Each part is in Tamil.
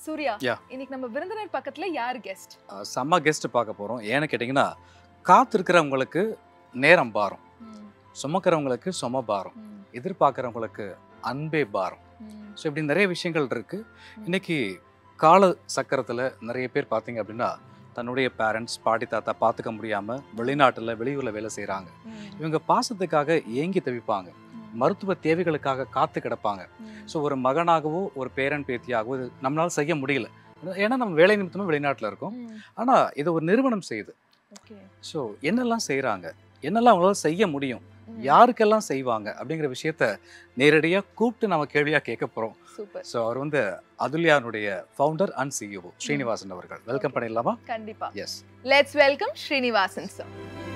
சூர்யா Yeah. இன்னைக்கு நம்ம விருந்தினர் பக்கத்துல யார் கெஸ்ட் அஹ் செம்ம கெஸ்ட் பார்க்க போகிறோம் ஏன்னு கேட்டிங்கன்னா காத்திருக்கிறவங்களுக்கு நேரம் பாரம் சுமக்கிறவங்களுக்கு சும பாரம் எதிர்பார்க்குறவங்களுக்கு அன்பே பாரம் ஸோ இப்படி நிறைய விஷயங்கள் இருக்கு இன்னைக்கு கால சக்கரத்தில் நிறைய பேர் பார்த்தீங்க அப்படின்னா தன்னுடைய பேரண்ட்ஸ் பாட்டி தாத்தா பார்த்துக்க முடியாமல் வெளிநாட்டில் வெளியூரில் வேலை செய்கிறாங்க இவங்க பாசத்துக்காக ஏங்கி தவிப்பாங்க மருத்துவ தேவைகளுக்காக காத்து கிடப்பாங்க ஸோ ஒரு மகனாகவோ ஒரு பேரன் பேத்தியாகவோ இது நம்மளால செய்ய முடியல ஏன்னா நம்ம வேலை நிமித்தமாக வெளிநாட்டில் இருக்கோம் ஆனால் இதை ஒரு நிறுவனம் செய்யுது ஓகே ஸோ என்னெல்லாம் செய்கிறாங்க என்னெல்லாம் அவங்களால செய்ய முடியும் யாருக்கெல்லாம் செய்வாங்க அப்படிங்கிற விஷயத்த நேரடியாக கூப்பிட்டு நம்ம கேள்வியாக கேட்க போகிறோம் சூப்பர் ஸோ அவர் வந்து அதுல்யானுடைய ஃபவுண்டர் அண்ட் சிஇஓ ஸ்ரீனிவாசன் அவர்கள் வெல்கம் Okay. பண்ணிடலாமா கண்டிப்பா yes let's welcome Srinivasan sir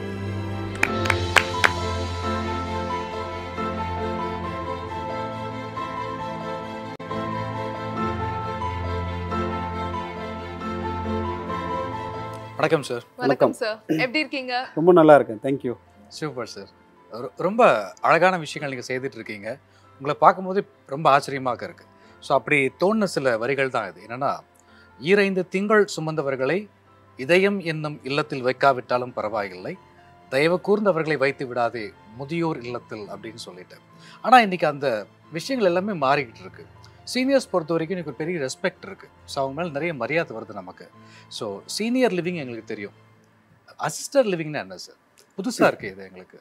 வணக்கம் சார் வணக்கம் சார் எப்படி இருக்கீங்க ரொம்ப நல்லா இருக்கேன் தேங்க்யூ சூப்பர் சார் ரொம்ப அழகான விஷயங்கள் நீங்கள் செய்துட்டு இருக்கீங்க உங்களை பார்க்கும்போது ரொம்ப ஆச்சரியமாக இருக்கு ஸோ அப்படி தோணுன சில வரிகள் தான் இது என்னன்னா ஈரைந்து திங்கள் சுமந்தவர்களை இதயம் என்னும் இல்லத்தில் வைக்காவிட்டாலும் பரவாயில்லை தயவு கூர்ந்தவர்களை வைத்து விடாதே முதியோர் இல்லத்தில் அப்படின்னு சொல்லிட்டு ஆனால் இன்னைக்கு அந்த விஷயங்கள் எல்லாமே மாறிக்கிட்டு இருக்கு சீனியர்ஸ் பொறுத்த வரைக்கும் எனக்கு ஒரு பெரிய ரெஸ்பெக்ட் இருக்கு ஸோ அவங்க மேலே நிறைய மரியாதை வருது நமக்கு ஸோ சீனியர் லிவிங் எங்களுக்கு தெரியும் அசிஸ்டர் லிவிங்னா என்ன சார் புதுசாக இருக்கு இது எங்களுக்கு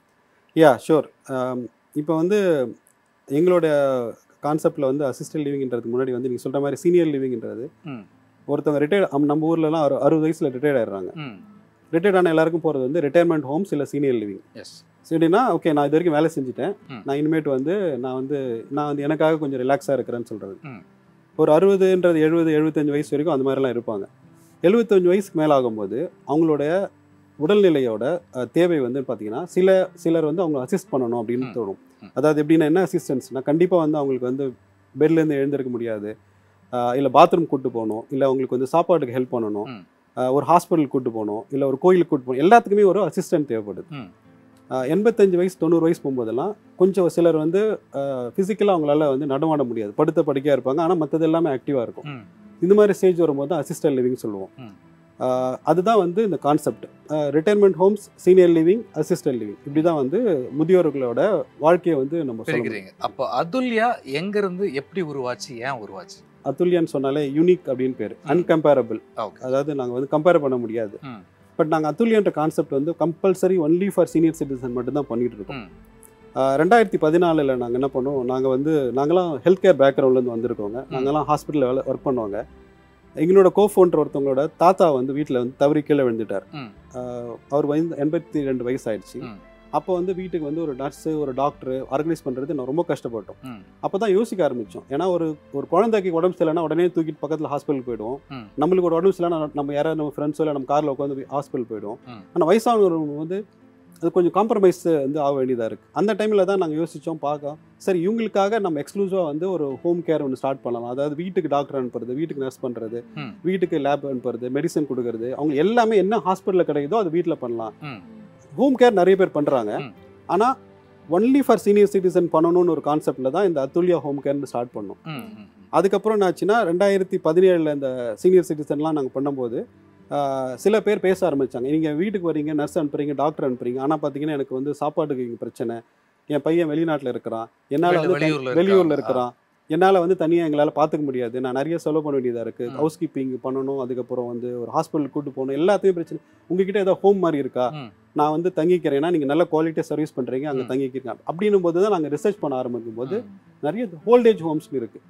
யா ஷூர் இப்போ வந்து எங்களோட கான்செப்டில் வந்து அசிஸ்டன்ட் லிவிங்ன்றதுக்கு முன்னாடி வந்து நீங்கள் சொல்கிற மாதிரி சீனியர் லிவிங்ன்றது ம். ஒருத்தவங்க ரிட்டையர்ட் நம்ம ஊர்லலாம் அறு அறுபது வயசில் ரிட்டையர்ட் ஆயிடுறாங்க ம் ரிட்டையர்ட் ஆன எல்லாருக்கும் போகிறது வந்து ரிட்டையர்மெண்ட் ஹோம்ஸ் இல்லை சீனியர் லிவிங் எஸ் சரினா ஓகே நான் இது வரைக்கும் வேலை செஞ்சுட்டேன் ம். நான் இனிமேட்டு வந்து நான் வந்து நான் வந்து எனக்காக கொஞ்சம் ரிலாக்ஸாக இருக்கிறேன்னு சொல்கிறது ம். ஒரு அறுபதுன்றது எழுபது எழுபத்தஞ்சு வயசு வரைக்கும் அந்த மாதிரிலாம் இருப்பாங்க எழுபத்தஞ்சு வயசுக்கு மேலே ஆகும்போது அவங்களுடைய உடல்நிலையோட அஹ், தேவை வந்து பார்த்தீங்கன்னா சில சிலர் வந்து அவங்க அசிஸ்ட் பண்ணணும் அப்படின்னு ம். தோணும் ம். அதாவது எப்படின்னா என்ன அசிஸ்டன்ஸ்னா கண்டிப்பாக வந்து அவங்களுக்கு வந்து பெட்லேருந்து எழுந்திருக்க முடியாது இல்லை பாத்ரூம் கூட்டு போகணும் இல்லை அவங்களுக்கு வந்து சாப்பாட்டுக்கு ஹெல்ப் பண்ணணும் ம். அஹ், ஒரு ஹாஸ்பிட்டல் கூட்டு போகணும் இல்லை ஒரு கோயிலுக்கு கூட்டு போகணும் எல்லாத்துக்குமே ஒரு அசிஸ்டன்ட் தேவைப்படுது ம். அஹ், எண்பத்தஞ்சு வயசு தொண்ணூறு வயசு போகும்போதெல்லாம் கொஞ்சம் சிலர் வந்து ஃபிசிக்கலாக அவங்களால வந்து நடமாட முடியாது படுத்த படுக்கையாக இருப்பாங்க ஆனால் மற்றது எல்லாமே ஆக்டிவாக இருக்கும் ம் இந்த மாதிரி ஸ்டேஜ் வரும்போது தான் அசிஸ்டன்ட் லிவிங் சொல்லுவோம் ம். ஆஹ் அதுதான் வந்து இந்த concept retirement homes senior living assistant living இப்படி தான் வந்து முதியோர்களோட வாழ்க்கையை வந்து நம்ம சொல்ல முடியும். பிரிக்கிறீங்க அப்போ அதுல்யா எங்க இருந்து எப்படி உருவாச்சு ஏன் உருவாச்சு அதுல்யான்னு சொன்னாலே யூனிக் அப்படின்னு பேர் அன்கம்பேரபிள் ஓகே அதாவது நாங்கள் வந்து கம்பேர் பண்ண முடியாது ம். பட் நாங்கள் அதுல்யன்ற கான்செப்ட் வந்து compulsory only for senior citizen மட்டும் தான் பண்ணிட்டு இருக்கோம் ம். ஆஹ் ரெண்டாயிரத்தி பதினாலில் நாங்கள் என்ன பண்ணோம் நாங்கள் வந்து நாங்களாம் ஹெல்த் கேர் பேக்ரவுண்ட்லேருந்து வந்திருக்கோங்க நாங்களாம் ஹாஸ்பிட்டலில் வேலை ஒர்க் பண்ணுவாங்க எங்களோட கோ ஃபோன்ற ஒருத்தவங்களோட தாத்தா வந்து வீட்டில் வந்து தவறி கீழே விழுந்துட்டார் ம். ஆஹ் அவர் வயது எண்பத்தி ரெண்டு வயசு ஆயிடுச்சு ம். அப்போ வந்து வீட்டுக்கு வந்து ஒரு நர்ஸு ஒரு டாக்டர் ஆர்கனைஸ் பண்ணுறது நான் ரொம்ப கஷ்டப்பட்டோம் ம். அப்போ தான் யோசிக்க ஆரம்பித்தோம் ஏன்னா ஒரு ஒரு குழந்தைக்கு உடம்பு சரியில்லைனா உடனே தூக்கிட்டு பக்கத்தில் ஹாஸ்பிட்டல் போயிடுவோம் ம். நம்மளுக்கு ஒரு உடம்பு சரியில்லைனா நம்ம யாராவது நம்ம ஃப்ரெண்ட்ஸோ இல்லை நம்ம காரில் உட்காந்து ஹாஸ்பிட்டல் போயிடுவோம் ம். ஆனால் வயசானவங்க வந்து அது கொஞ்சம் காம்ப்ரமைஸ் வந்து ஆக வேண்டியதாக இருக்குது அந்த டைமில் தான் நாங்கள் யோசித்தோம் பார்க்க சரி இவங்களுக்காக நம்ம எக்ஸ்க்ளூசிவாக வந்து ஒரு ஹோம் கேர் ஒன்று ஸ்டார்ட் பண்ணலாம் அதாவது வீட்டுக்கு டாக்டர் அனுப்புறது வீட்டுக்கு நர்ஸ் பண்ணுறது ம். வீட்டுக்கு லேப் அனுப்புறது மெடிசன் கொடுக்கறது அவங்க எல்லாமே என்ன ஹாஸ்பிட்டலில் கிடைக்குதோ அது வீட்டில் பண்ணலாம் ம். ஹோம் கேர் நிறைய பேர் பண்ணுறாங்க ம். ஆனால் ஒன்லி ஃபார் சீனியர் சிட்டிசன் பண்ணணும்னு ஒரு கான்செப்டில் தான் இந்த அதுல்யா ஹோம் கேர்னு ஸ்டார்ட் பண்ணோம் ம், ம், ம். அதுக்கப்புறம் என்னாச்சுன்னா ரெண்டாயிரத்தி பதினேழில் இந்த சீனியர் சிட்டிசன்லாம் நாங்கள் பண்ணும்போது ஆஹ், சில பேர் பேச ஆரம்பிச்சாங்க நீங்கள் வீட்டுக்கு வரீங்க நர்ஸ் அனுப்புறீங்க டாக்டர் அனுப்புறீங்க ஆனால் பார்த்தீங்கன்னா எனக்கு வந்து சாப்பாட்டுக்கு இங்கே பிரச்சனை என் பையன் வெளிநாட்டில் இருக்கிறான் என்னால் வெளி- வந்து வெளியூர்ல வெளியூரில் இருக்காங்க. இருக்கிறான் என்னால் வந்து தனியாக எங்களால் பார்த்துக்க முடியாது நான் நிறைய செலவு பண்ண வேண்டியதாக இருக்குது ம். ஹவுஸ் கீப்பிங் பண்ணணும் அதுக்கப்புறம் வந்து ஒரு ஹாஸ்பிட்டல் கூட்டு போகணும் எல்லாத்தையும் பிரச்சனை உங்ககிட்ட ஏதாவது ஹோம் மாதிரி இருக்கா ம். நான் வந்து தங்கிக்கிறேன்னா நீங்கள் நல்ல குவாலிட்டியாக சர்வீஸ் பண்ணுறீங்க அங்கே ம். தங்கிக்கிறீங்க அப்படின்னும் போது தான் நாங்கள் ரிசர்ச் பண்ண ஆரம்பிக்கும் போது ம். நிறைய ஓல்டேஜ் ஹோம்ஸ்னு இருக்கு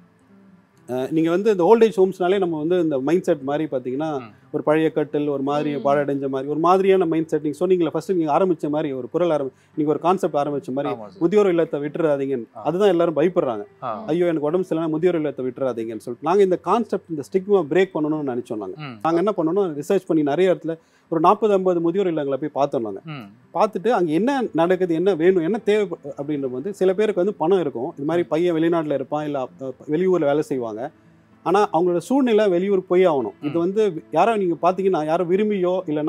நீங்கள் வந்து இந்த ஓல்டேஜ் ஹோம்ஸ்னாலே நம்ம வந்து இந்த மைண்ட் செட் மாதிரி பார்த்தீங்கன்னா ம். ஒரு பழைய கட்டில் ஒரு மாதிரி ம். பாழடைஞ்ச மாதிரி ஒரு மாதிரியான மைண்ட் செட் நீங்கள் சொன்னீங்களே ஃபர்ஸ்ட் நீங்கள் ஆரம்பிச்ச மாதிரி ஒரு குரல் ஆரம்பி நீங்கள் ஒரு கான்செப்ட் ஆரம்பிச்ச மாதிரி ஆமா சார். முதியோர் இல்லத்தை விட்டுறாதீங்க ஆ. அதுதான் எல்லாரும் பயப்படுறாங்க ஆ. ஐயோ எனக்கு உடம்பு சரியில்லைனா முதியோர் இல்லத்தை விட்டுறாதீங்கன்னு சொல்லிட்டு நாங்கள் இந்த கான்செப்ட் இந்த ஸ்டிக்மா பிரேக் பண்ணணும்னு நினச்சோம் நாங்கள் ம். நாங்கள் என்ன பண்ணணும் ரிசர்ச் பண்ணி நிறைய இடத்துல ஒரு நாற்பது ஐம்பது முதியோர் இல்லங்களை போய் பார்த்தோம் நாங்கள் ம். பார்த்துட்டு அங்கே என்ன நடக்குது என்ன வேணும் என்ன தேவை அப்படின்ற வந்து சில பேருக்கு வந்து பணம் இருக்கும் இது மாதிரி பையன் வெளிநாட்டில் இருப்பான் இல்லை வெளியூரில் வேலை செய்வாங்க ஆனால் அவங்களோட சூழ்நிலை வெளியூருக்கு போய் ஆகணும் இது ம். வந்து யாரோ நீங்கள் பார்த்தீங்கன்னா யாரோ விரும்பியோ இல்லைன்னா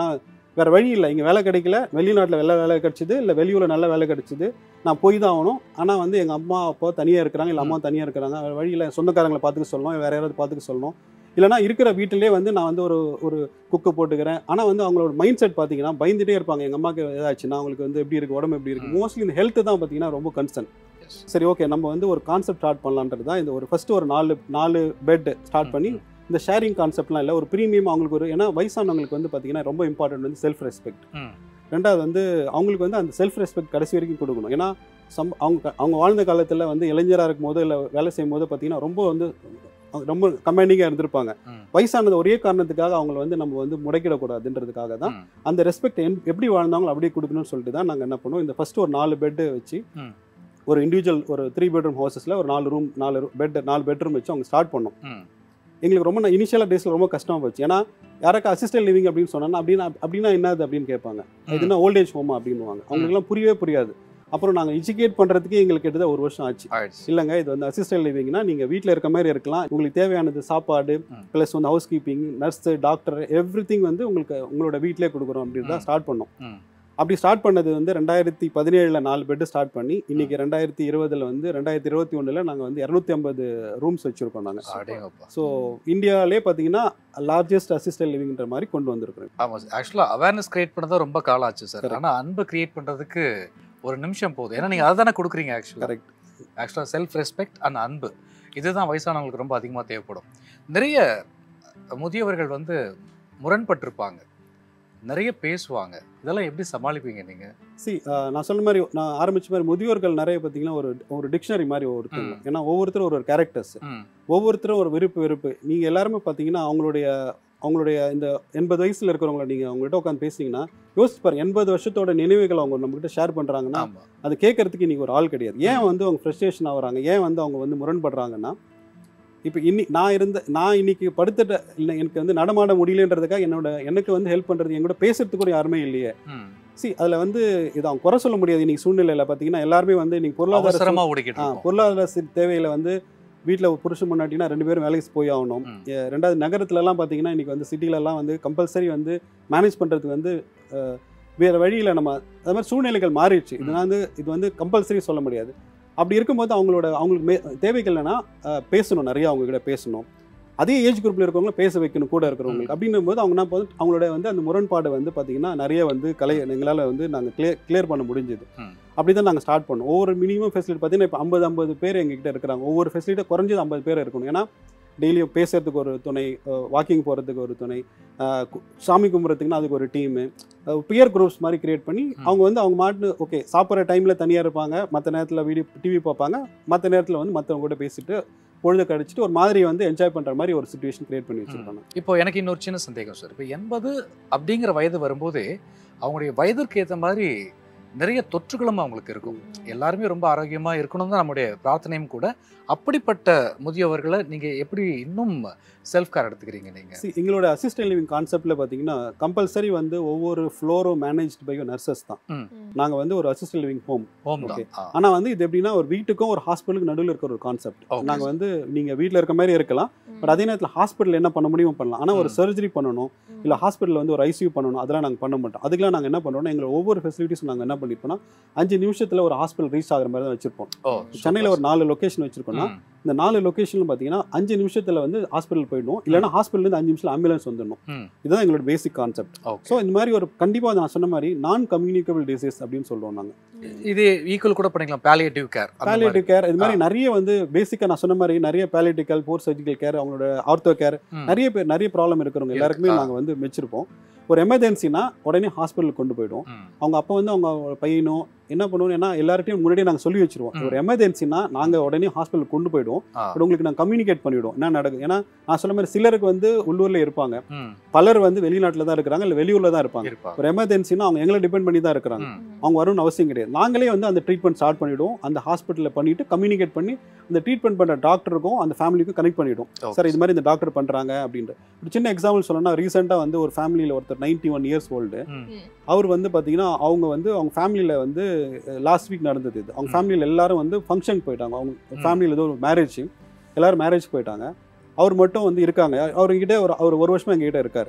வேற வழி இல்லை இங்கே வேலை கிடைக்கல வெளிநாட்டில் வேலை வேலை கிடைச்சிது இல்லை வெளியூரில் நல்ல வேலை கிடைச்சிது நான் போய் தான் ஆகணும் ஆனால் வந்து எங்கள் அம்மா அப்பா தனியாக இருக்கிறாங்க இல்லை அம்மா தனியாக இருக்கிறாங்க வேற வழியில் சொந்தக்காரங்களை பார்த்துக்க சொல்லணும் வேற யாராவது பார்த்துக்க சொல்லணும் இல்லைனா இருக்கிற வீட்டிலே வந்து நான் வந்து ஒரு ஒரு குக்கு போட்டுக்கிறேன் ஆனால் வந்து அவங்களோட மைண்ட் செட் பார்த்தீங்கன்னா பயந்துட்டே இருப்பாங்க எங்கள் அம்மாவுக்கு ஏதாச்சுன்னா அவங்களுக்கு வந்து எப்படி இருக்குது உடம்பு எப்படி இருக்குது ம். மோஸ்ட்லி இந்த ஹெல்த் தான் பார்த்தீங்கன்னா ரொம்ப கன்சர்ன் Yes. சரி ஓகே நம்ம வந்து ஒரு கான்செப்ட் ஸ்டார்ட் பண்ணலான்றது தான் இந்த ஒரு ஃபர்ஸ்ட் ஒரு நாலு நாலு பெட் ஸ்டார்ட் பண்ணி ம், இந்த ஷேரிங் கான்செப்ட்லாம் இல்லை ஒரு ப்ரீமியம் அவங்களுக்கு ஒரு ஏன்னா வயசானவங்களுக்கு வந்து பார்த்தீங்கன்னா ரொம்ப இம்பார்ட்டன்ட் வந்து செல்ஃப் ரெஸ்பெக்ட் ம். ரெண்டாவது வந்து அவங்களுக்கு வந்து அந்த செல்ஃப் ரெஸ்பெக்ட் கடைசி வரைக்கும் கொடுக்கணும் ஏன்னா சம் அவங்க அவங்க வாழ்ந்த காலத்தில் வந்து இளைஞராக இருக்கும் போது இல்லை வேலை செய்யும் போது பார்த்தீங்கன்னா ரொம்ப வந்து ரொம்ப கமாண்டிங்காக இருந்திருப்பாங்க ம். வயசானது ஒரே காரணத்துக்காக அவங்கள வந்து நம்ம வந்து முடக்கிடக்கூடாதுன்றதுக்காக தான் ம். அந்த ரெஸ்பெக்ட் எப்படி வாழ்ந்தாங்களோ அப்படியே கொடுக்கணும்னு சொல்லிட்டு தான் நாங்கள் என்ன பண்ணுவோம் இந்த ஃபர்ஸ்ட் ஒரு நாலு பெட்டு வச்சு ம். ஒரு இண்டிவிஜுவல் ஒரு த்ரீ பெட்ரூம் ஹவுசஸில் ஒரு நாலு ரூம் நாலு பெட் நாலு பெட்ரூம் வச்சு அவங்க ஸ்டார்ட் பண்ணோம் ம். எங்களுக்கு ரொம்ப இனிஷியலாக டேஸில் ரொம்ப கஷ்டமாக போச்சு ஏன்னா யாராக்கா அசிஸ்டன்ட் லிவிங் அப்படின்னு சொன்னா அப்படின்னா அப்படின்னா என்னது அப்படின்னு கேட்பாங்க இதுனா ஓல்டேஜ் ஹோமா அப்படின்னுவாங்க அவங்களுக்குலாம் புரியவே புரியாது அப்புறம் நாங்கள் எஜுகேட் பண்ணுறதுக்கு எங்களுக்கு கிட்டத்தட்ட ஒரு வருஷம் ஆச்சு ஆயிடுச்சு இல்லைங்க இது வந்து அசிஸ்டன்ட் லிவிங்னா நீங்கள் வீட்டில் இருக்க மாதிரி இருக்கலாம் உங்களுக்கு தேவையானது சாப்பாடு ம். ப்ளஸ் வந்து housekeeping nurse doctor every வந்து உங்களுக்கு உங்களோட வீட்டிலே கொடுக்குறோம் அப்படின்னு தான் ம். ஸ்டார்ட் பண்ணோம் ம். அப்படி ஸ்டார்ட் பண்ணது வந்து ரெண்டாயிரத்தி பதினேழில் நாலு பெட்டு ஸ்டார்ட் பண்ணி இன்னைக்கு ரெண்டாயிரத்தி இருபதுல வந்து ரெண்டாயிரத்தி இருபத்தி ஒன்றில் நாங்கள் வந்து இரநூத்தி ஐம்பது ரூம்ஸ் வச்சுருக்கோம் நாங்கள் அடேங்கப்பா ஸோ இந்தியாவிலே பார்த்தீங்கன்னா லார்ஜஸ்ட் அசிஸ்டன்ட் லிவிங்ன்ற மாதிரி கொண்டு வந்திருக்கிறோம் ஆமா சார் ஆக்சுவலா அவேர்னஸ் கிரியேட் பண்ணதா ரொம்ப காலம் ஆச்சு சார் Correct. ஆனா அன்பு கிரியேட் பண்றதுக்கு ஒரு நிமிஷம் போதும் ஏன்னா நீங்க அதை தானே கொடுக்குறீங்க ஆக்சுவலா கரெக்ட் ஆக்சுவலா செல்ஃப் ரெஸ்பெக்ட் அண்ட் அன்பு இதுதான் வயசானவங்களுக்கு ரொம்ப அதிகமாக தேவைப்படும் நிறைய முதியவர்கள் வந்து முரண்பட்டிருப்பாங்க நிறைய பேசுவாங்க இதெல்லாம் எப்படி சமாளிப்பீங்க நீங்க சி நான் சொன்ன மாதிரி நான் ஆரம்பிச்ச மாதிரி முதியோர்கள் நிறைய பார்த்தீங்கன்னா ஒரு ஒரு டிக்ஷனரி மாதிரி ஒருத்தவங்க ம். ஏன்னா ஒவ்வொருத்தரும் ஒரு ஒரு கேரக்டர்ஸ் ம், ஒவ்வொருத்தரும் ஒரு விருப்பு வெறுப்பு நீங்கள் எல்லாருமே பார்த்தீங்கன்னா அவங்களுடைய அவங்களுடைய இந்த எண்பது வயசில் இருக்கிறவங்கள நீங்கள் அவங்ககிட்ட உட்காந்து பேசிங்கன்னா யோசிச்சு பாருங்க எண்பது வருஷத்தோட நினைவுகள் அவங்க நம்மகிட்ட ஷேர் பண்ணுறாங்கன்னா ஆமா அது கேட்கறதுக்கு இன்னைக்கு ஒரு ஆள் கிடையாது ஏன் வந்து அவங்க ஃப்ரஸ்ட்ரேஷன் ஆகுறாங்க ஏன் வந்து அவங்க வந்து முரண்படுறாங்கன்னா இப்போ இன்னி நான் இருந்த நான் இன்னைக்கு படுத்துட்ட இல்லை எனக்கு வந்து நடமாட முடியலன்றதுக்காக என்னோட எனக்கு வந்து ஹெல்ப் பண்ணுறது என் கூட பேசுறதுக்கு கூட யாருமே இல்லையே ம். சி அதில் வந்து இது அவங்க குறை சொல்ல முடியாது இன்னைக்கு சூழ்நிலையில் பார்த்தீங்கன்னா எல்லாருமே வந்து இன்னைக்கு பொருளாதார அவசரமா சூழ்- ஓடிக்கிட்டு ஆ, இருக்கோம் பொருளாதார சி- தேவையில வந்து வீட்டில் புருஷன் முன்னாடினா ரெண்டு பேரும் வேலைக்கு போய் ஆகணும் ம். எ- ரெண்டாவது நகரத்துலலாம் பார்த்தீங்கன்னா இன்னைக்கு வந்து சிட்டிலலாம் வந்து கம்பல்சரி வந்து மேனேஜ் பண்ணுறதுக்கு வந்து அஹ், வேற வழியில் நம்ம அது மாதிரி சூழ்நிலைகள் மாறிடுச்சு இது வந்து இது வந்து கம்பல்சரி சொல்ல முடியாது அப்படி இருக்கும்போது அவங்களோட அவங்களுக்கு மே தேவைகள் என்னன்னா அஹ், பேசணும் நிறைய அவங்க கிட்ட பேசணும் அதே ஏஜ் குரூப்ல இருக்கவங்கள பேச வைக்கணும் கூட இருக்கிறவங்களுக்கு அப்படின்னும் போது அவங்க என்ன போது அவங்களோட வந்து அந்த முரண்பாடு வந்து பார்த்தீங்கன்னா நிறைய வந்து கலை எங்களால் வந்து நாங்கள் கிளியர் கிளியர் பண்ண முடிஞ்சது ம். அப்படி தான் நாங்கள் ஸ்டார்ட் பண்ணோம் ஒவ்வொரு மினிமம் ஃபெசிலிட்டி பார்த்தீங்கன்னா இப்போ ஐம்பது ஐம்பது பேர் எங்ககிட்ட இருக்கிறாங்க ஒவ்வொரு ஃபெசிலிட்டி குறைஞ்சது ஐம்பது பேர் இருக்கணும் ஏன்னா டெய்லியும் பேசுறதுக்கு ஒரு துணை வாக்கிங் போகிறதுக்கு ஒரு துணை அஹ், கு- சாமி கும்பிட்றதுக்குன்னா அதுக்கு ஒரு டீமு பியர் குரூப்ஸ் மாதிரி கிரியேட் பண்ணி ம். அவங்க வந்து அவங்க மாட்டு ஓகே சாப்பிட்ற டைமில் தனியாக இருப்பாங்க மற்ற நேரத்தில் வீடியோ டிவி பார்ப்பாங்க மற்ற நேரத்தில் வந்து மற்றவங்க கூட பேசிட்டு பொழுது கழிச்சிட்டு ஒரு மாதிரி வந்து என்ஜாய் பண்ணுற மாதிரி ஒரு சுச்சுவேஷன் கிரியேட் பண்ணி வச்சிருக்காங்க இப்போ எனக்கு இன்னொரு சின்ன சந்தேகம் சார் இப்போ எண்பது அப்படிங்கிற வயது வரும்போது அவங்களுடைய வயதிற்கு ஏற்ற மாதிரி நிறைய தொற்றுகளும் அவங்களுக்கு இருக்கும் எல்லாருமே ரொம்ப ஆரோக்கியமா இருக்கணும் தான் நம்முடைய பிரார்த்தனையும் கூட அப்படிப்பட்ட முதியவர்களை நீங்க எப்படி இன்னும் செல்ஃப் கேர் எடுத்துக்கிறீங்க நீங்க See, எங்களோட அசிஸ்டன்ட் லிவிங் கான்செப்ட்ல பார்த்தீங்கன்னா கம்பல்சரி வந்து ஒவ்வொரு ஃப்ளோரும் மேனேஜ்டு பை நர்சஸ் தான் நாங்கள் வந்து ஒரு assistant living home home Okay. தான் ஆ. ஆனால் வந்து இது எப்படின்னா ஒரு வீட்டுக்கும் ஒரு ஹாஸ்பிட்டலுக்கு நடுவில் இருக்கிற ஒரு கான்செப்ட் Okay. நாங்கள் வந்து நீங்கள் வீட்டில் இருக்க மாதிரி இருக்கலாம் பட் அதே நேரத்தில் ஹாஸ்பிட்டல் என்ன பண்ண முடியுமோ பண்ணலாம் ஆனால் ஒரு ம். சர்ஜரி பண்ணணும் இல்லை ஹாஸ்பிட்டலில் வந்து ஒரு ஐசியூ பண்ணணும் அதெல்லாம் நாங்கள் பண்ண மாட்டோம் அதுக்கெல்லாம் நாங்கள் என்ன பண்ணுறோம்னா எங்களோட ஒவ்வொரு ஃபெசிலிட்டிஸும் நாங்கள் என்ன பண்ணிருப்போம்னா அஞ்சு நிமிஷத்தில் ஒரு ஹாஸ்பிட்டல் ரீச் ஆகிற மாதிரி தான் வச்சிருப்போம் ஓ சென்னையில் ஒரு நாலு லொக்கேஷன் வச்சிருக்கோம்னா ம். இந்த நாலு லொக்கேஷன்ல பார்த்தீங்கன்னா அஞ்சு நிமிஷத்தில் வந்து ஹாஸ்பிட்டல் போயிடும் இல்லைன்னா ஹாஸ்பிட்டல்லேருந்து அஞ்சு நிமிஷத்தில் ஆம்புலன்ஸ் வந்துடணும் ம். இதுதான் எங்களோட பேசிக் கான்செப்ட் Okay. ஸோ இந்த மாதிரி ஒரு கண்டிப்பாக நான் சொன்ன மாதிரி நான் கம்யூனிகபிள் டிசீஸ் அப்படின்னு சொல்லுவோம் நாங்கள் இது ஈக்குவல் கூட பண்ணிக்கலாம் பேலியேட்டிவ் கேர் பேலியேட்டிவ் கேர் இது மாதிரி நிறைய வந்து பேசிக்காக நான் சொன்ன மாதிரி நிறைய palliative care for surgical care அவங்களோட ஆர்த்தோ கேர் நிறைய பேர் நிறைய ப்ராப்ளம் இருக்கிறவங்க இருக்கு. எல்லாருக்குமே ஆ. நாங்கள் வந்து வச்சிருப்போம் ஒரு எமர்ஜென்சினா உடனே ஹாஸ்பிட்டலுக்கு கொண்டு போயிடுவோம் அவங்க அப்போ வந்து அவங்க பையனோ என்ன பண்ணுவோம் ஏன்னா எல்லார்ட்டையும் முன்னாடியே நாங்கள் சொல்லி வச்சிருவோம் ம். ஒரு எமர்ஜென்சினா நாங்கள் உடனே ஹாஸ்பிட்டலுக்கு கொண்டு போயிடுவோம் பட் உங்களுக்கு நாங்கள் கம்யூனிகேட் பண்ணிவிடுவோம் என்ன நடக்குது ஏன்னா நான் சொன்ன மாதிரி சிலருக்கு வந்து உள்ளூர்ல இருப்பாங்க பலர் வந்து வெளிநாட்டில் தான் இருக்கிறாங்க இல்லை வெளியூர்ல தான் இருப்பாங்க இருப்பாங்க ஒரு எமர்ஜென்சினா அவங்க எங்களை டிபெண்ட் பண்ணி தான் இருக்கிறாங்க ம். அவங்க வரணும்னு அவசியம் கிடையாது நாங்களே வந்து அந்த ட்ரீட்மெண்ட் ஸ்டார்ட் பண்ணிவிடுவோம் அந்த ஹாஸ்பிட்டலில் பண்ணிட்டு கம்யூனிகேட் பண்ணி அந்த ட்ரீட்மெண்ட் பண்ணுற டாக்டருக்கும் அந்த ஃபேமிலிக்கும் கனெக்ட் பண்ணிவிடும் Okay. சார் இது மாதிரி இந்த டாக்டர் பண்ணுறாங்க அப்படின்ட்டு ஒரு சின்ன எக்ஸாம்பிள் சொல்லணும்னா ரீசெண்டாக வந்து ஒரு ஃபேமிலியில் ஒருத்தர் நைன்டி ஒன் இயர்ஸ் ஓல்டு ம். அவர் வந்து பார்த்தீங்கன்னா அவங்க வந்து அவங்க ஃபேமிலியில் வந்து லாஸ்ட் வீக் நடந்தது இது அவங்க ம். ஃபேமிலியில் எல்லாரும் வந்து ஃபங்க்ஷன் போயிட்டாங்க அவங்க ம். ஃபேமிலியில் ஏதோ ஒரு மேரேஜ் எல்லாரும் மேரேஜ் போயிட்டாங்க அவர் மட்டும் வந்து இருக்காங்க அவர்கிட்ட ஒரு அவர் ஒரு வருஷமா எங்ககிட்ட இருக்கார்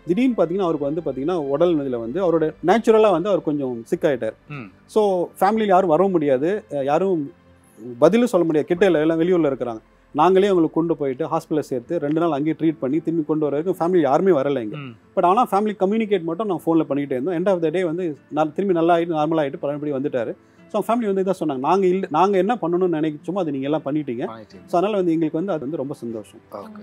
திடீர்னு பார்த்தீங்கன்னா அவருக்கு வந்து பார்த்தீங்கன்னா உடல் இதில் வந்து அவரோட நேச்சுரலாக வந்து அவர் கொஞ்சம் சிக் ஆகிட்டார் ம். ஸோ ஃபேமிலியில் யாரும் வரவும் முடியாது அஹ் யாரும் பதிலும் சொல்ல முடியாது கிட்ட இல்லை எல்லாம் வெளியூரில் இருக்கிறாங்க நாங்களே அவங்களுக்கு கொண்டு போயிட்டு ஹாஸ்பிட்டலில் சேர்த்து ரெண்டு நாள் அங்கேயே ட்ரீட் பண்ணி திரும்பி கொண்டு வர வரைக்கும் ஃபேமிலி யாருமே வரல இங்கே ம். பட் ஆனால் ஃபேமிலி கம்யூனிகேட் மட்டும் நான் ஃபோனில் பண்ணிக்கிட்டே இருந்தோம் எண்ட் ஆஃப் த டே வந்து நான் திரும்பி நல்லா ஆகிட்டு நார்மலாக ஆகிட்டு பழையபடி வந்துட்டார் ஸோ ஃபேமிலி வந்து இதான் சொன்னாங்க நாங்கள் இல்லை நாங்கள் என்ன பண்ணணும்னு நினைச்சோமோ அதை நீங்கள் எல்லாம் பண்ணிட்டீங்க பண்ணிட்டீங்க. ஸோ அதனால் வந்து எங்களுக்கு வந்து அது வந்து ரொம்ப சந்தோஷம் ஓகே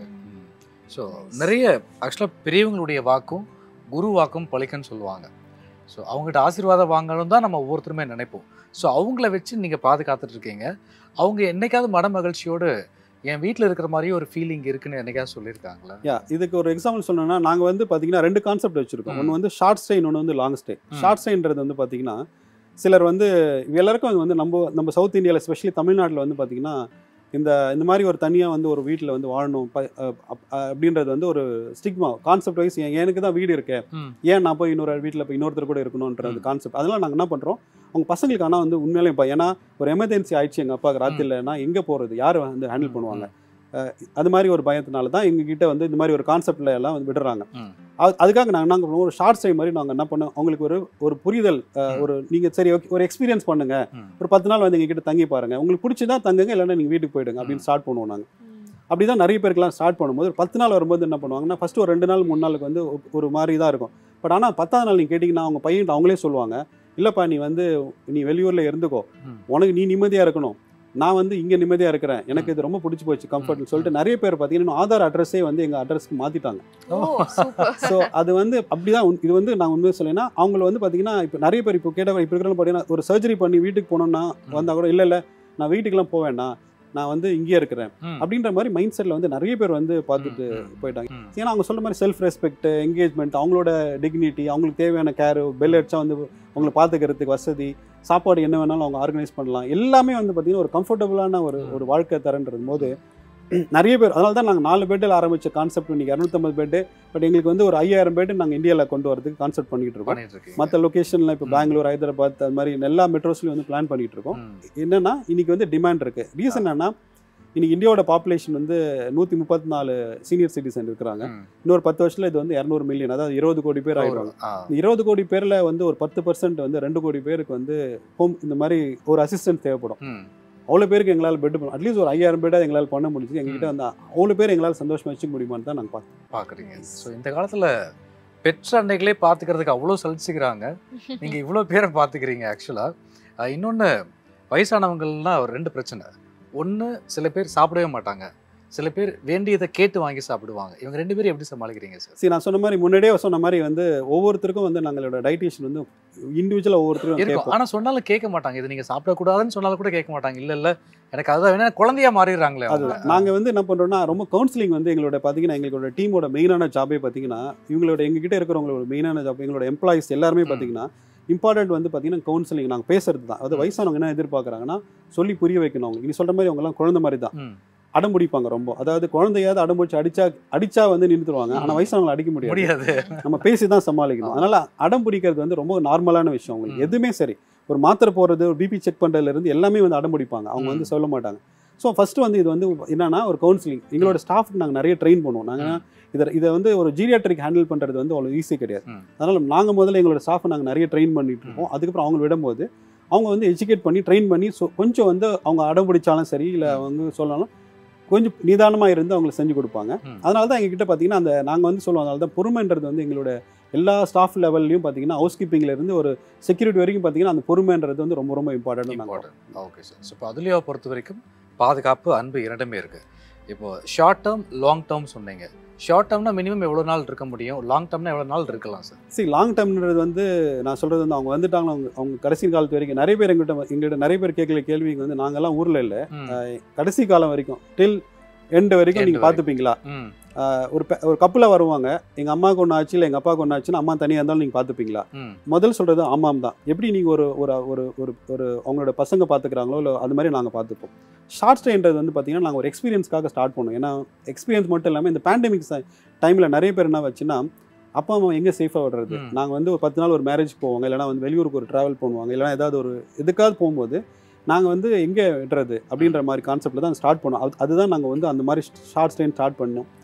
ஸோ நிறைய ஆக்சுவலாக பெரியவங்களுடைய வாக்கும் குரு வாக்கும் பழிக்கன்னு சொல்லுவாங்க ஸோ அவங்ககிட்ட ஆசீர்வாதம் வாங்கணும் தான் நம்ம ஒவ்வொருத்தருமே நினைப்போம் ஸோ அவங்கள வச்சு நீங்கள் பாதுகாத்துட்டு இருக்கீங்க அவங்க என்னைக்காவது மன மகிழ்ச்சியோடு என் வீட்டில் இருக்கிற மாதிரி ஒரு ஃபீலிங் இருக்குன்னு என்னைக்காவது சொல்லியிருக்காங்களா யா இதுக்கு ஒரு எக்ஸாம்பிள் சொன்னோன்னா நாங்கள் வந்து பார்த்தீங்கன்னா ரெண்டு கான்செப்ட் வச்சுருக்கோம் ம். ஒன்று வந்து ஷார்ட் ஸ்டே இன்னொன்று வந்து லாங் ஸ்டே ம். ஷார்ட் ஸ்டேன்றது வந்து பார்த்தீங்கன்னா சிலர் வந்து எல்லாருக்கும் அது வந்து நம்ம நம்ம சவுத் இந்தியாவில் எஸ்பெஷலி தமிழ்நாட்டில் வந்து பார்த்தீங்கன்னா இந்த இந்த மாதிரி ஒரு தனியாக வந்து ஒரு வீட்டில் வந்து வாழணும் ப- அ- அப்- அ- அப்படின்றது வந்து ஒரு ஸ்டிக்மா கான்செப்ட் வைஸ் எனக்கு தான் வீடு இருக்கே ம். ஏன் நான் போய் இன்னொரு வீட்டில் போய் இன்னொருத்தர் கூட இருக்கணுன்ற அந்த கான்செப்ட் அதெல்லாம் நாங்கள் என்ன பண்ணுறோம் அவங்க பசங்களுக்கு ஆனால் வந்து உண்மையிலே இப்போ ஏன்னா ஒரு எமர்ஜென்சி ஆயிடுச்சு எங்கள் அப்பாவுக்கு ராத்திரிலனா எங்கே போகிறது யார் வந்து ஹேண்டில் பண்ணுவாங்க அது மாதிரி ஒரு பயத்தினால தான் எங்ககிட்ட வந்து இந்த மாதிரி ஒரு கான்செப்ட்ல எல்லாம் வந்து விடுறாங்க ம். அது- அதுக்காக நாங்கள் நாங்கள் பண்ணுவோம், ஒரு ஷார்ட் ஸ்டே மாதிரி நாங்கள் என்ன பண்ணோம் அவங்களுக்கு ஒரு ஒரு புரிதல் அஹ், ம். ஒரு நீங்கள் சரி ஓகே ஒரு எக்ஸ்பீரியன்ஸ் பண்ணுங்க ம். ஒரு பத்து நாள் வந்து எங்ககிட்ட தங்கி பாருங்க உங்களுக்கு பிடிச்சதா தங்குங்க இல்லைன்னா நீங்கள் வீட்டுக்கு போயிடுங்க அப்படின்னு ஸ்டார்ட் பண்ணுவோம் நாங்கள் அப்படி தான் நிறைய பேருக்குலாம் ஸ்டார்ட் பண்ணும்போது ஒரு பத்து நாள் வரும்போது என்ன பண்ணுவாங்கன்னா ஃபர்ஸ்ட் ஒரு ரெண்டு நாள் மூணு நாளுக்கு வந்து ஒ- ஒரு மாதிரி தான் இருக்கும் பட் ஆனால் பத்தாவது நாள் நீங்கள் கேட்டிங்கன்னா அவங்க பையன் அவங்களே சொல்லுவாங்க இல்லைப்பா நீ வந்து நீ வெளியூரில் இருந்துக்கோ ம். உனக்கு நீ நிம்மதியாக இருக்கணும் நான் வந்து இங்கே நிம்மதியாக இருக்கிறேன் எனக்கு இது ரொம்ப பிடிச்சி போச்சு கம்ஃபர்ட்னு சொல்லிட்டு நிறைய பேர் பார்த்தீங்கன்னா ஆதார் அட்ரஸே வந்து எங்கள் அட்ரஸ்க்கு மாற்றிட்டாங்க ஓ சூப்பர் ஸோ அது வந்து அப்படிதான் உண்- இது வந்து நான் உண்மையை சொல்லேன்னா அவங்கள வந்து பார்த்தீங்கன்னா இப்போ நிறைய பேர் இப்போ கேட்ட இப்போ இருக்கிற பார்த்தீங்கன்னா ஒரு சர்ஜரி பண்ணி வீட்டுக்கு போனோம்னா வந்தால் கூட இல்லை இல்லை நான் வீட்டுக்கெல்லாம் போக வேண்டாம் நான் வந்து இங்கேயே இருக்கிறேன் ம். அப்படின்ற மாதிரி மைண்ட் செட்டில் வந்து நிறைய பேர் வந்து பார்த்துட்டு ம், ம். போயிட்டாங்க ம். ஏன்னா அவங்க சொல்ற மாதிரி செல்ஃப் ரெஸ்பெக்ட் என்கேஜ்மெண்ட் அவங்களோட டிக்னிட்டி அவங்களுக்கு தேவையான கேர் பெல் அடிச்சா வந்து அவங்களை பார்த்துக்கிறதுக்கு வசதி சாப்பாடு என்ன வேணாலும் அவங்க ஆர்கனைஸ் பண்ணலாம் எல்லாமே வந்து பார்த்தீங்கன்னா ஒரு கம்ஃபர்டபுளான ஒரு ம். ஒரு வாழ்க்கை தரன்றது போது நிறைய பேர் அதனால தான் நாங்கள் நாலு பெட்டில் ஆரம்பிச்ச கான்செப்ட் இன்னைக்கு இரநூத்தம்பது பெட்டு பட் எங்களுக்கு வந்து ஒரு ஐயாயிரம் பெட்டு நாங்கள் இந்தியாவில் கொண்டு வரதுக்கு கான்செப்ட் பண்ணிட்டு இருக்கோம் பண்ணிட்டு இருக்கீங்க மற்ற லொக்கேஷனில் இப்போ ம். பெங்களூர் ஹைதராபாத் அது மாதிரி எல்லா மெட்ரோஸ்லையும் வந்து பிளான் பண்ணிட்டு இருக்கோம் ம். என்னன்னா இன்னைக்கு வந்து டிமாண்ட் இருக்கு ரீசன் என்னன்னா இன்னைக்கு இந்தியாவோட பாப்புலேஷன் வந்து நூற்றி முப்பத்தி நாலு சீனியர் சிட்டிசன் இருக்கிறாங்க ம். இன்னொரு பத்து வருஷத்துல இது வந்து இரநூறு மில்லியன் அதாவது இருபது கோடி பேர் ஆயிடுவாங்க ஆ. இந்த இருபது கோடி பேர்ல வந்து ஒரு பத்து பர்சன்ட் வந்து ரெண்டு கோடி பேருக்கு வந்து ஹோம் இந்த மாதிரி ஒரு அசிஸ்டன்ட் தேவைப்படும் ம். அவ்வளோ பேருக்கு எங்களால் பெட் அட்லீஸ்ட் ஒரு ஐயாயிரம் பேரை எங்களால் பண்ண முடிஞ்சு எங்ககிட்ட ம். வந்து அவ்வளோ பேர் எங்களால் சந்தோஷமா வச்சுக்க முடியுமான்னு தான் நாங்கள் பார்த்தோம் பாக்குறீங்க ஸோ இந்த காலத்துல பெற்ற அன்னைகளே பாத்துக்கிறதுக்கு அவ்வளோ சலிச்சுக்கிறாங்க நீங்க இவ்வளோ பேரை பாத்துக்கிறீங்க ஆக்சுவலா இன்னொன்னு வயசானவங்கள்லாம் ஒரு ரெண்டு பிரச்சனை ஒன்று சில பேர் சாப்பிடவே மாட்டாங்க சில பேர் வேண்டியதை கேட்டு வாங்கி சாப்பிடுவாங்க இவங்க ரெண்டு பேரும் எப்படி சமாளிக்கிறீங்க சார் சரி நான் சொன்ன மாதிரி முன்னாடியே சொன்ன மாதிரி வந்து ஒவ்வொருத்தருக்கும் வந்து நாங்களோட டைட்டிஷியன் வந்து இண்டிவிஜுவலாக ஒவ்வொருத்தருக்கும் இருக்கும் கேட்போம் ஆனா சொன்னாலும் கேட்க மாட்டாங்க இது நீங்க சாப்பிடக்கூடாதுன்னு சொன்னாலும் கூட கேட்க மாட்டாங்க இல்ல இல்ல எனக்கு அதுதான் வேணும் குழந்தையா மாறிடுறாங்களே அவங்க. அதுதான் நாங்கள் வந்து என்ன பண்ணுறோம்னா ரொம்ப கவுன்சிலிங் வந்து எங்களோட பார்த்தீங்கன்னா எங்களோட டீமோட மெயினான ஜாபே பார்த்தீங்கன்னா இவங்களோட எங்ககிட்ட இருக்கிறவங்களோட மெயினான ஜாப் எங்களோட எம்ப்ளாயிஸ் எல்லாருமே ம். பார்த்தீங்கன்னா இம்பார்ட்டன்ட் வந்து பார்த்தீங்கன்னா கவுன்சிலிங் நாங்கள் பேசுறது தான் அது ம். வயசானவங்க என்ன எதிர்பார்க்குறாங்கன்னா சொல்லி புரிய வைக்கணும் அவங்க நீ சொல்ற மாதிரி அவங்கலாம் குழந்தை மாதிரி தான் ம். அடம் பிடிப்பாங்க ரொம்ப அதாவது குழந்தையாவது அடம் பிடிச்சி அடிச்சா அடிச்சா வந்து நின்றுடுவாங்க ஆனால் ம். வயசானவங்களை அடிக்க முடியாது முடியாது நம்ம பேசி தான் சமாளிக்கணும் அதனால அடம் பிடிக்கிறது வந்து ரொம்ப நார்மலான விஷயம் அவங்களுக்கு ம். எதுவுமே சரி ஒரு மாத்திரை போடுறது ஒரு பிபி செக் பண்றதுல இருந்து எல்லாமே வந்து அடம் பிடிப்பாங்க அவங்க வந்து ம். சொல்ல மாட்டாங்க ஸோ ஃபர்ஸ்ட் வந்து இது வந்து என்னன்னா ஒரு கவுன்சிலிங் எங்களோட ஸ்டாஃப்க்கு நாங்கள் நிறைய ட்ரெயின் பண்ணுவோம் நாங்கள் இதை இதை வந்து ஒரு ஜீரியாட்ரிக் ஹேண்டில் பண்ணுறது வந்து அவ்வளோ ஈஸி கிடையாது ம். அதனால நாங்கள் முதல்ல எங்களோட ஸ்டாஃபை நாங்கள் நிறைய ட்ரெயின் பண்ணிட்டு இருக்கோம் அதுக்கப்புறம் அவங்க விடும்போது அவங்க வந்து எஜுகேட் பண்ணி ட்ரெயின் பண்ணி so கொஞ்சம் வந்து அவங்க அடம் பிடிச்சாலும் சரி இல்லை ம். அவங்க சொல்லலாம் கொஞ்சம் நிதானமாக இருந்து அவங்களுக்கு செஞ்சு கொடுப்பாங்க ம். அதனால தான் எங்ககிட்ட பார்த்தீங்கன்னா அந்த நாங்கள் வந்து சொல்லுவோம் அதனால தான் பொறுமைன்றது வந்து எங்களோட எல்லா ஸ்டாஃப் லெவல்லையும் பார்த்தீங்கன்னா ஹவுஸ் கீப்பிங்ல இருந்து ஒரு செக்யூரிட்டி வரைக்கும் பார்த்தீங்கன்னா அந்த பொறுமைன்றது வந்து ரொம்ப ரொம்ப important important okay sir so இப்போ அதுலேயே பொறுத்த வரைக்கும் பாதுகாப்பு அன்பு இரண்டுமே இருக்கு இப்போ ஷார்ட் டேர்ம் லாங் டேர்ம் சொன்னீங்க ஷார்ட் டேர்ம்னா மினிமம் எவ்வளோ நாள் இருக்க முடியும் லாங் டேர்ம்னா எவ்வளோ நாள் இருக்கலாம் சார் சரி லாங் டேர்ம்ன்றது வந்து நான் சொல்றது வந்து அவங்க வந்துட்டாங்க அவங்க அவங்க கடைசி காலத்து வரைக்கும் நிறைய பேர் எங்கிட்ட எங்கிட்ட நிறைய பேர் கேட்கல கேள்விக்கு வந்து நாங்கெல்லாம் ஊர்ல இல்லை கடைசி காலம் வரைக்கும் டில் எண்ட் வரைக்கும் End நீங்க வரைக்கும். பார்த்துப்பீங்களா ம் ஆஹ் ஒரு pe- ஒரு கப்பலில் வருவாங்க எங்க அம்மாவுக்கு ஒன்று ஆச்சு இல்லை எங்க அப்பாவுக்கு ஒன்று ஆச்சுன்னா அம்மா தனியாக இருந்தாலும் நீங்க பார்த்துப்பீங்களா ம் முதல் சொல்றது ஆமாம் தான் எப்படி நீங்க ஒரு ஒரு ஒரு ஒரு ஒரு அவங்களோட பசங்க பார்த்துக்கிறாங்களோ இல்லை அது மாதிரி நாங்கள் பார்த்துப்போம் ஷார்ட் ஸ்டேன்றது வந்து பார்த்தீங்கன்னா நாங்கள் ஒரு எக்ஸ்பீரியன்ஸ்க்காக ஸ்டார்ட் பண்ணோம் ஏன்னா எக்ஸ்பீரியன்ஸ் மட்டும் இல்லாமல் இந்த பேண்டமிக் டைமில் நிறைய பேர் என்ன வச்சுன்னா அப்பா அம்மா எங்கே சேஃபாக விடுறது ம். நாங்கள் வந்து ஒரு பத்து நாள் ஒரு மேரேஜ் போவாங்க இல்லைனா வந்து வெளியூருக்கு ஒரு ட்ராவல் பண்ணுவாங்க இல்லைனா ஏதாவது ஒரு எதுக்காவது போகும்போது நாங்கள் வந்து எங்கே விடுறது அப்படின்ற மாதிரி கான்செப்டில் தான் ஸ்டார்ட் பண்ணோம் அது அதுதான் நாங்கள் வந்து அந்த மாதிரி ஷார்ட் ஸ்டேன் ஸ்டார்ட் பண்ணோம்